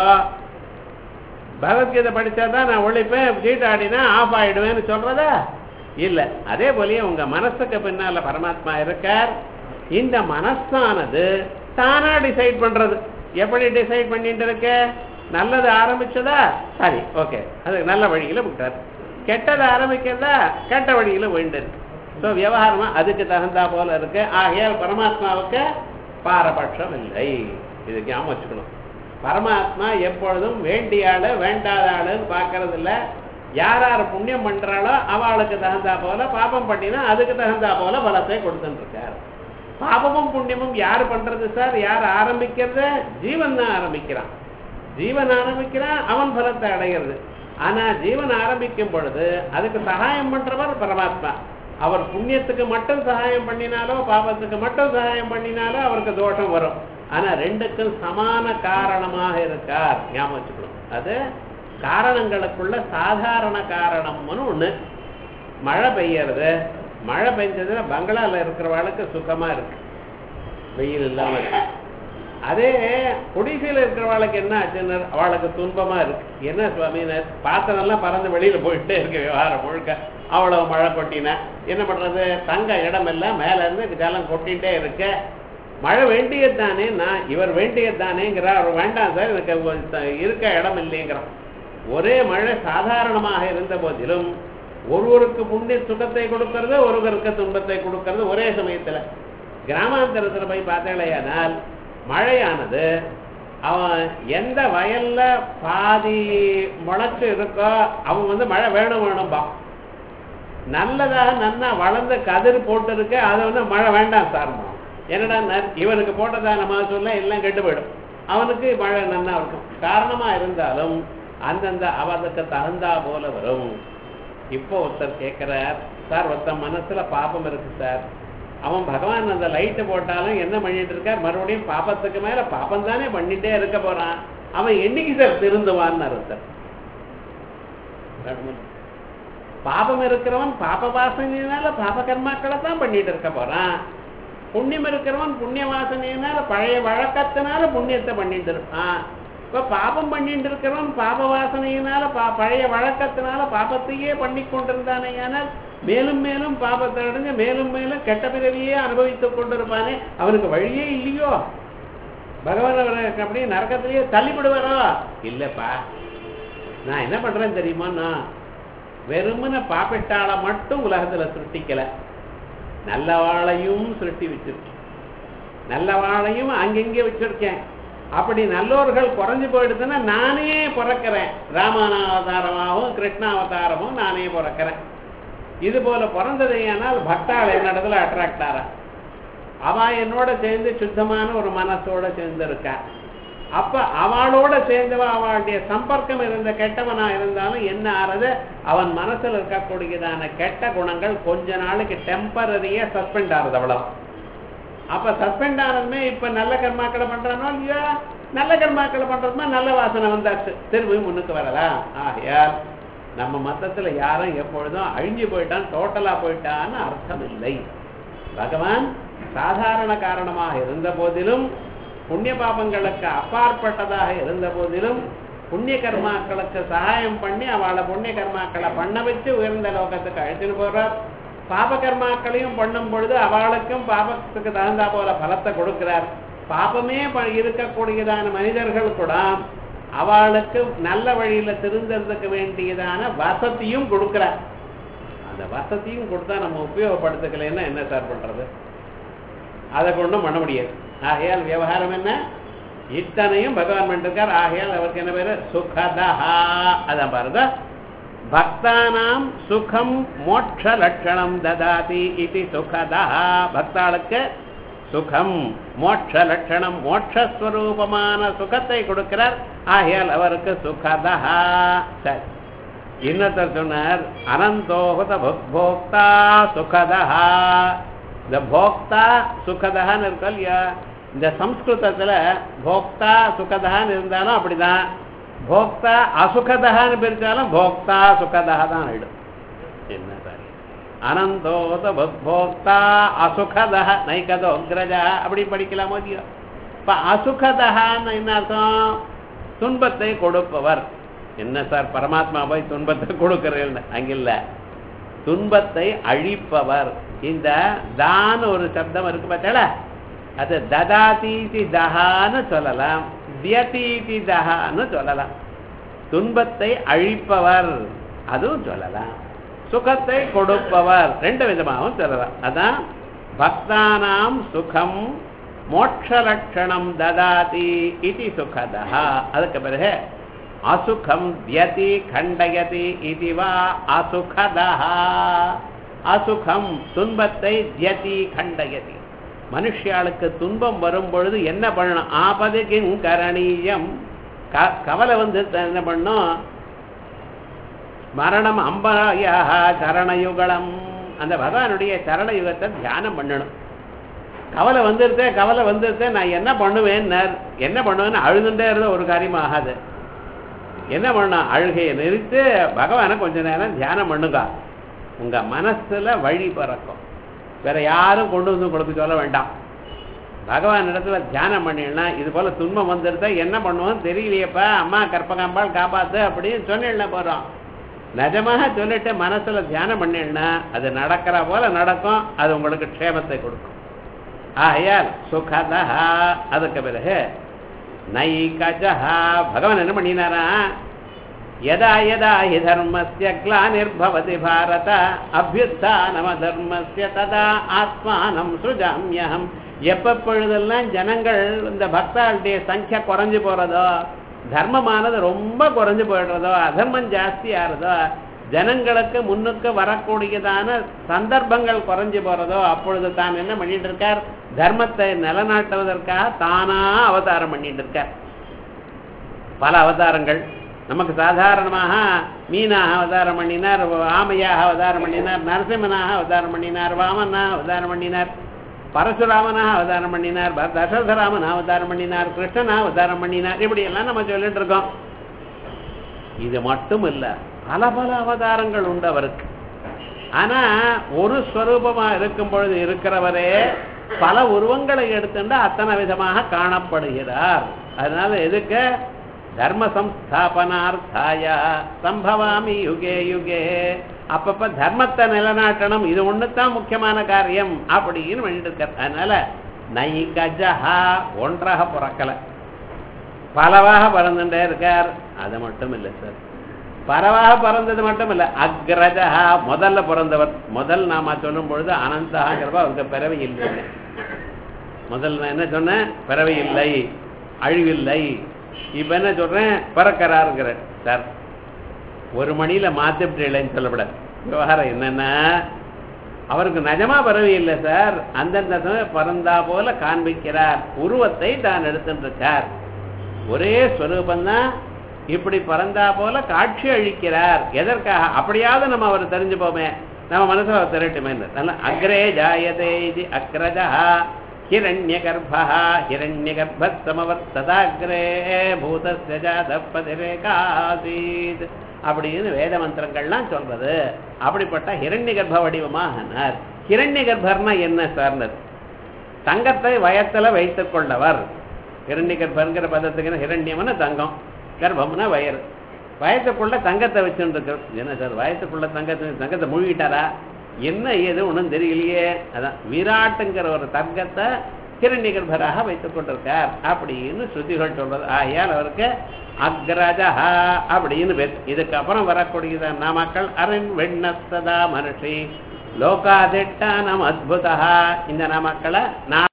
பகவத்கீதை படிச்சாதான் நான் ஒழிப்பேன் சீட்டாடினா ஆஃப் ஆயிடுவேன்னு சொல்றதா இல்ல அதே போலயே உங்க மனசுக்கு பின்னால பரமாத்மா இருக்கார் இந்த மனசானது தானா டிசைட் பண்றது எப்படி டிசைட் பண்ணிட்டு இருக்க நல்லது ஆரம்பிச்சதா சரி ஓகே அது நல்ல வழியில விட்டார் கெட்டதை ஆரம்பிக்கிறதா கெட்ட வழியில வேண்டது ஸோ விவகாரமா அதுக்கு தகுந்தா போல இருக்கு ஆகையால் பரமாத்மாவுக்கு பாரபட்சம் இல்லை இது ஞாபகம் வச்சுக்கணும் பரமாத்மா எப்பொழுதும் வேண்டிய ஆளு வேண்டாத ஆளுன்னு பார்க்கறது இல்ல யார் யார் புண்ணியம் பண்றாளோ அவளுக்கு தகுந்தா போல பாபம் பண்ணினா அதுக்கு தகுந்தா போல பலத்தை கொடுத்துட்டு இருக்கார் பாபமும் புண்ணியமும் யார் பண்றது சார் யார் ஆரம்பிக்கிறது ஜீவன் தான் ஆரம்பிக்கிறான் ஜீவன் ஆரம்பிக்கிறான் அவன் பலத்தை அடைகிறது ஆனா ஜீவன் ஆரம்பிக்கும் பொழுது அதுக்கு சகாயம் பண்றவர் பரமாத்மா அவர் புண்ணியத்துக்கு மட்டும் சகாயம் பண்ணினாலோ பாபத்துக்கு மட்டும் சகாயம் பண்ணினாலோ அவருக்கு தோஷம் வரும் ஆனா ரெண்டுக்கும் சமான காரணமாக இருக்கார் ஞாபகம் வச்சுக்கணும் அது காரணங்களுக்குள்ள சாதாரண காரணம்னு ஒண்ணு மழை பெய்யறது மழை பெஞ்சதுன்னா பங்களால இருக்கிறவளுக்கு சுகமா இருக்கு வெயில் இல்லாம இருக்கு அதே குடிசையில் இருக்கிறவளுக்கு என்ன ஆச்சுன்னு அவளுக்கு துன்பமா இருக்கு என்ன சுவாமினர் பாத்திரம் எல்லாம் பறந்து வெளியில போயிட்டே இருக்கு விவகாரம் முழுக்க அவ்வளவு மழை கொட்டினா என்ன பண்றது தங்க இடம் எல்லாம் மேல இருந்து ஜலம் கொட்டிட்டே இருக்க மழை வேண்டியது தானே நான் இவர் வேண்டியது தானேங்கிறார் அவர் வேண்டாம் சார் எனக்கு இருக்க இடம் இல்லைங்கிறான் ஒரே மழை சாதாரணமாக இருந்த போதிலும் ஒருவருக்கு புண்ணிய சுகத்தை கொடுக்கறது ஒருவருக்கு துன்பத்தை கொடுக்கறது ஒரே சமயத்துல கிராமாந்தரத்துல போய் பார்த்தேலையானால் மழையானது அவன் எந்த வயல்ல பாதி முளைச்சு இருக்கோ அவன் வந்து மழை வேணும் வேணும்பா நல்லதாக நன்னா வளர்ந்த கதிர் போட்டு இருக்க அதை வந்து மழை வேண்டாம் சார் என்னடா இவனுக்கு போட்டதான மகசூல்ல எல்லாம் கெட்டு போயிடும் அவனுக்கு மழை நன்னா இருக்கும் காரணமா இருந்தாலும் அந்தந்த அவனுக்கு தகுந்தா போல வரும் இப்போ ஒருத்தர் கேட்கிறார் சார் ஒருத்தன் மனசுல பாப்பம் இருக்கு சார் அவன் பகவான் அந்த லைட்டு போட்டாலும் என்ன பண்ணிட்டு இருக்கார் மறுபடியும் பாப்பத்துக்கு மேல பாப்பம் தானே பண்ணிட்டே இருக்க போறான் அவன் என்னைக்கு சார் திருந்துவான்னு ஒருத்தர் பாபம் இருக்கிறவன் பாப வாசனையினால பாப கர்மாக்களை தான் பண்ணிட்டு இருக்க போறான் புண்ணியம் இருக்கிறவன் புண்ணிய வாசனையினால பழைய வழக்கத்தினால புண்ணியத்தை பண்ணிட்டு இருப்பான் இப்ப பாபம் பண்ணிட்டு இருக்கிறவன் பாப வாசனையினால பா பழைய வழக்கத்தினால பாபத்தையே பண்ணி கொண்டிருந்தானேயானால் மேலும் மேலும் பாபத்தை அடைஞ்சு மேலும் மேலும் கெட்ட பிறவியே அனுபவித்துக் கொண்டிருப்பானே அவனுக்கு வழியே இல்லையோ பகவான் அவருக்கு அப்படியே நரக்கத்திலேயே தள்ளிவிடுவாரோ இல்லப்பா நான் என்ன பண்றேன் தெரியுமா நான் வெறுமன பாப்பிட்டாளை மட்டும் உலகத்துல சிருஷ்டிக்கல நல்ல வாழையும் சிருஷ்டி வச்சிருக்கேன் நல்ல வாழையும் அங்கங்கே வச்சிருக்கேன் அப்படி நல்லோர்கள் குறைஞ்சு போயிடுதுன்னா நானே பிறக்கிறேன் ராமாவதாரமாகவும் கிருஷ்ணாவதாரமும் நானே பிறக்கிறேன் இது போல பிறந்ததையானால் பக்தாள் என்னிடத்துல அட்ராக்ட் ஆறா அவ என்னோட சேர்ந்து சுத்தமான ஒரு மனசோட சேர்ந்து இருக்கா அப்ப அவளோட சேர்ந்தவ அவளுடைய சம்பர்க்கம் இருந்த கெட்டவனா இருந்தாலும் என்ன ஆறது அவன் மனசுல இருக்கக்கூடியதான கெட்ட குணங்கள் கொஞ்ச நாளைக்கு டெம்பரரியா சஸ்பெண்ட் ஆகுது அவ்வளவு அப்ப சஸ்பெண்ட் ஆனதுமே இப்ப நல்ல கர்மாக்களை பண்றானோ இல்லையா நல்ல கர்மாக்களை பண்றதுமே நல்ல வாசனை வந்தாச்சு திரும்பி முன்னுக்கு வரலாம் ஆகையால் நம்ம மத்தத்துல யாரும் எப்பொழுதும் அழிஞ்சு போயிட்டான் டோட்டலா போயிட்டான்னு அர்த்தம் இல்லை பகவான் சாதாரண காரணமாக இருந்த போதிலும் புண்ணிய பாபங்களுக்கு அப்பாற்பட்டதாக இருந்த போதிலும் புண்ணிய கர்மாக்களுக்கு சகாயம் பண்ணி அவளை புண்ணிய கர்மாக்களை பண்ண வச்சு உயர்ந்த லோகத்துக்கு அழைச்சிட்டு போறார் பாப கர்மாக்களையும் பண்ணும் பொழுது அவளுக்கும் பாபத்துக்கு தகுந்தா போல பலத்தை கொடுக்கிறார் பாபமே இருக்கக்கூடியதான மனிதர்கள் கூட அவளுக்கு நல்ல வழியில திருந்தறதுக்கு வேண்டியதான வசதியும் கொடுக்கிறார் அந்த வசதியும் கொடுத்தா நம்ம உபயோகப்படுத்திக்கலைன்னா என்ன சார் பண்றது அதை கொண்டும் பண்ண முடியாது ஆகையால் விவகாரம் என்ன இத்தனையும் பகவான் பண்ணிருக்கார் ஆகையால் அவருக்கு என்ன பேரு சுகதஹா அதான் பாருங்க பக்தானாம் சுகம் மோட்ச லட்சணம் ததாதி இது சுகதா பக்தாளுக்கு சுகம் மோட்ச லட்சணம் மோட்சஸ்வரூபமான சுகத்தை கொடுக்கிறார் ஆகையால் அவருக்கு சுகதா சரி இன்னொருத்தர் சொன்னார் அனந்தோகத போக்தா சுகதா இந்த போக்தா சுகதகான்னு இருக்கும் இல்லையா இந்த சம்ஸ்கிருதத்துல போக்தா சுகதகான்னு இருந்தாலும் அப்படிதான் போக்தா அசுகதகான்னு பிரிச்சாலும் போக்தா சுகதா தான் ஆயிடும் என்ன சார் அனந்தோத போக்தா அசுகதஹ நைகதோ அக்ரஜா அப்படி படிக்கலாமோ இல்லையோ இப்ப அசுகதகான்னு என்ன அர்த்தம் துன்பத்தை கொடுப்பவர் என்ன சார் பரமாத்மா போய் துன்பத்தை கொடுக்கிறேன்னு அங்கில்ல துன்பத்தை அழிப்பவர் இந்த தான் ஒரு சப்தம் இருக்கு பார்த்தால அது ததாதீதி தஹான்னு சொல்லலாம் வியதீதிதகான்னு சொல்லலாம் துன்பத்தை அழிப்பவர் அதுவும் சொல்லலாம் சுகத்தை கொடுப்பவர் ரெண்டு விதமாகவும் சொல்லலாம் அதான் பக்தானாம் சுகம் மோட்ச லட்சணம் ததாதி இது சுகதா அதுக்கு பிறகு அசுகம் வியதி கண்டயதி இது வா அசுகதா அசுகம் துன்பத்தை தியதி கண்டயதி மனுஷியாளுக்கு துன்பம் வரும் பொழுது என்ன பண்ணணும் ஆபது கிங் கரணீயம் க- கவலை வந்து என்ன பண்ணும் மரணம் அம்பாயாக சரணயுகலம் அந்த பகவானுடைய சரணயுகத்தை தியானம் பண்ணணும் கவலை வந்துருத்தே கவலை வந்துருத்தே நான் என்ன பண்ணுவேன்னார் என்ன பண்ணுவேன்னு அழுதுண்டே இருந்த ஒரு காரியம் ஆகாது என்ன பண்ணணும் அழுகையை நிறுத்து பகவானை கொஞ்ச நேரம் தியானம் பண்ணுங்க உங்க மனசுல வழி பிறக்கும் வேற யாரும் கொண்டு வந்து கொடுக்க சொல்ல வேண்டாம் பகவான் இடத்துல தியானம் பண்ணிடனா இது போல துன்பம் வந்துருந்தா என்ன பண்ணுவோம் தெரியலையப்பா அம்மா கற்பகாம்பாள் காப்பாத்து அப்படின்னு சொன்னிடல போறோம் நிஜமாக சொல்லிட்டு மனசுல தியானம் பண்ணிடனா அது நடக்கிற போல நடக்கும் அது உங்களுக்கு க்ஷேமத்தை கொடுக்கும் ஆகையால் சுகதா அதுக்கு பிறகு நைகஜஹா பகவான் என்ன பண்ணினாரா யதா யதா ஹி தர்மஸ்ய கிளானிர்பவதி பாரத அபியுத்தானம தர்மஸ்ய ததா ஆத்மானம் சுஜாமியகம் எப்பப்பொழுதெல்லாம் ஜனங்கள் இந்த பக்தாளுடைய சங்கியா குறைஞ்சு போறதோ தர்மமானது ரொம்ப குறைஞ்சு போயிடுறதோ அதர்மம் ஜாஸ்தி ஆறுதோ ஜனங்களுக்கு முன்னுக்கு வரக்கூடியதான சந்தர்ப்பங்கள் குறைஞ்சு போறதோ அப்பொழுது தான் என்ன பண்ணிட்டு இருக்கார் தர்மத்தை நிலநாட்டுவதற்காக தானா அவதாரம் பண்ணிட்டு இருக்கார் பல அவதாரங்கள் நமக்கு சாதாரணமாக மீனாக அவதாரம் பண்ணினார் ஆமையாக அவதாரம் பண்ணினார் நரசிம்மனாக அவதாரம் பண்ணினார் வாமனாக அவதாரம் பண்ணினார் பரசுராமனாக அவதாரம் பண்ணினார் ப- தசரதராமனாக அவதாரம் பண்ணினார் கிருஷ்ணனாக அவதாரம் பண்ணினார் இப்படி எல்லாம் நம்ம சொல்லிட்டு இருக்கோம் இது மட்டும் இல்ல பல பல அவதாரங்கள் உண்டு அவருக்கு ஆனா ஒரு ஸ்வரூபமா இருக்கும் பொழுது இருக்கிறவரே பல உருவங்களை எடுத்துட்டு அத்தனை விதமாக காணப்படுகிறார் அதனால எதுக்கு தர்ம சம்ஸ்தாபனார்த்தாய சம்பவாமி யுகே யுகே அப்பப்ப தர்மத்தை நிலநாட்டணும் இது ஒண்ணுதான் முக்கியமான காரியம் அப்படின்னு பண்ணிட்டு இருக்கார் அதனால நைகஜஹா ஒன்றாக பிறக்கல பலவாக பறந்துட்டே இருக்கார் அது மட்டும் இல்லை சார் பரவாக பிறந்தது மட்டும் இல்ல அக்ரஜா முதல்ல பிறந்தவர் முதல் நாம சொல்லும் பொழுது அனந்தாங்கிறப்ப அவருக்கு பிறவி இல்லை முதல்ல நான் என்ன சொன்னேன் பிறவி இல்லை அழிவில்லை இப்ப என்ன சொல்றேன் பிறக்கிறாருங்கிற சார் ஒரு மணியில மாத்திட்டேன்னு சொல்லப்படாது விவகாரம் என்னன்னா அவருக்கு நிஜமா பிறவி இல்லை சார் அந்தந்த சமயம் பிறந்தா போல காண்பிக்கிறார் உருவத்தை தான் எடுத்துட்டு இருக்கார் ஒரே ஸ்வரூபந்தான் இப்படி பறந்தா போல காட்சி அழிக்கிறார் எதற்காக அப்படியாவது நம்ம அவர் தெரிஞ்சு போமே நம்ம மனசுல அவர் திரட்டுமே அக்ரே ஜாயதே இது அக்ரஜா ஹிரண்ய கர்ப்பா ஹிரண்ய கர்ப்பமவர்த்ததாகிரே பூதஸ்ய ஜாதப்பதிரேகாசீத் அப்படின்னு வேத மந்திரங்கள்லாம் சொல்றது அப்படிப்பட்ட ஹிரண்ய கர்ப்ப வடிவமாகனார் ஹிரண்ய கர்ப்பர்னா என்ன சார்ந்தது தங்கத்தை வயத்துல வைத்துக் கொண்டவர் ஹிரண்ய கர்ப்பங்கிற பதத்துக்கு ஹிரண்யம்னு தங்கம் கர்ப்பம்னா வயறு வயத்துக்குள்ள தங்கத்தை வச்சுட்டு என்ன சார் வயத்துக்குள்ள தங்கத்தை தங்கத்தை முழுகிட்டாரா என்ன ஏது ஒன்றும் தெரியலையே அதான் விராட்டுங்கிற ஒரு தங்கத்தை ஹிரண்ய கர்ப்பராக வைத்துக் கொண்டிருக்கார் அப்படின்னு ஸ்ருதிகள் சொல்றது ஆகையால் அவருக்கு அக்ரஜா அப்படின்னு பேர் இதுக்கப்புறம் வரக்கூடியத நாமக்கள் அரண் வெண்ணஸ்ததா மனுஷி லோகாதிட்டானம் அத்புதா இந்த நாமக்களை நான்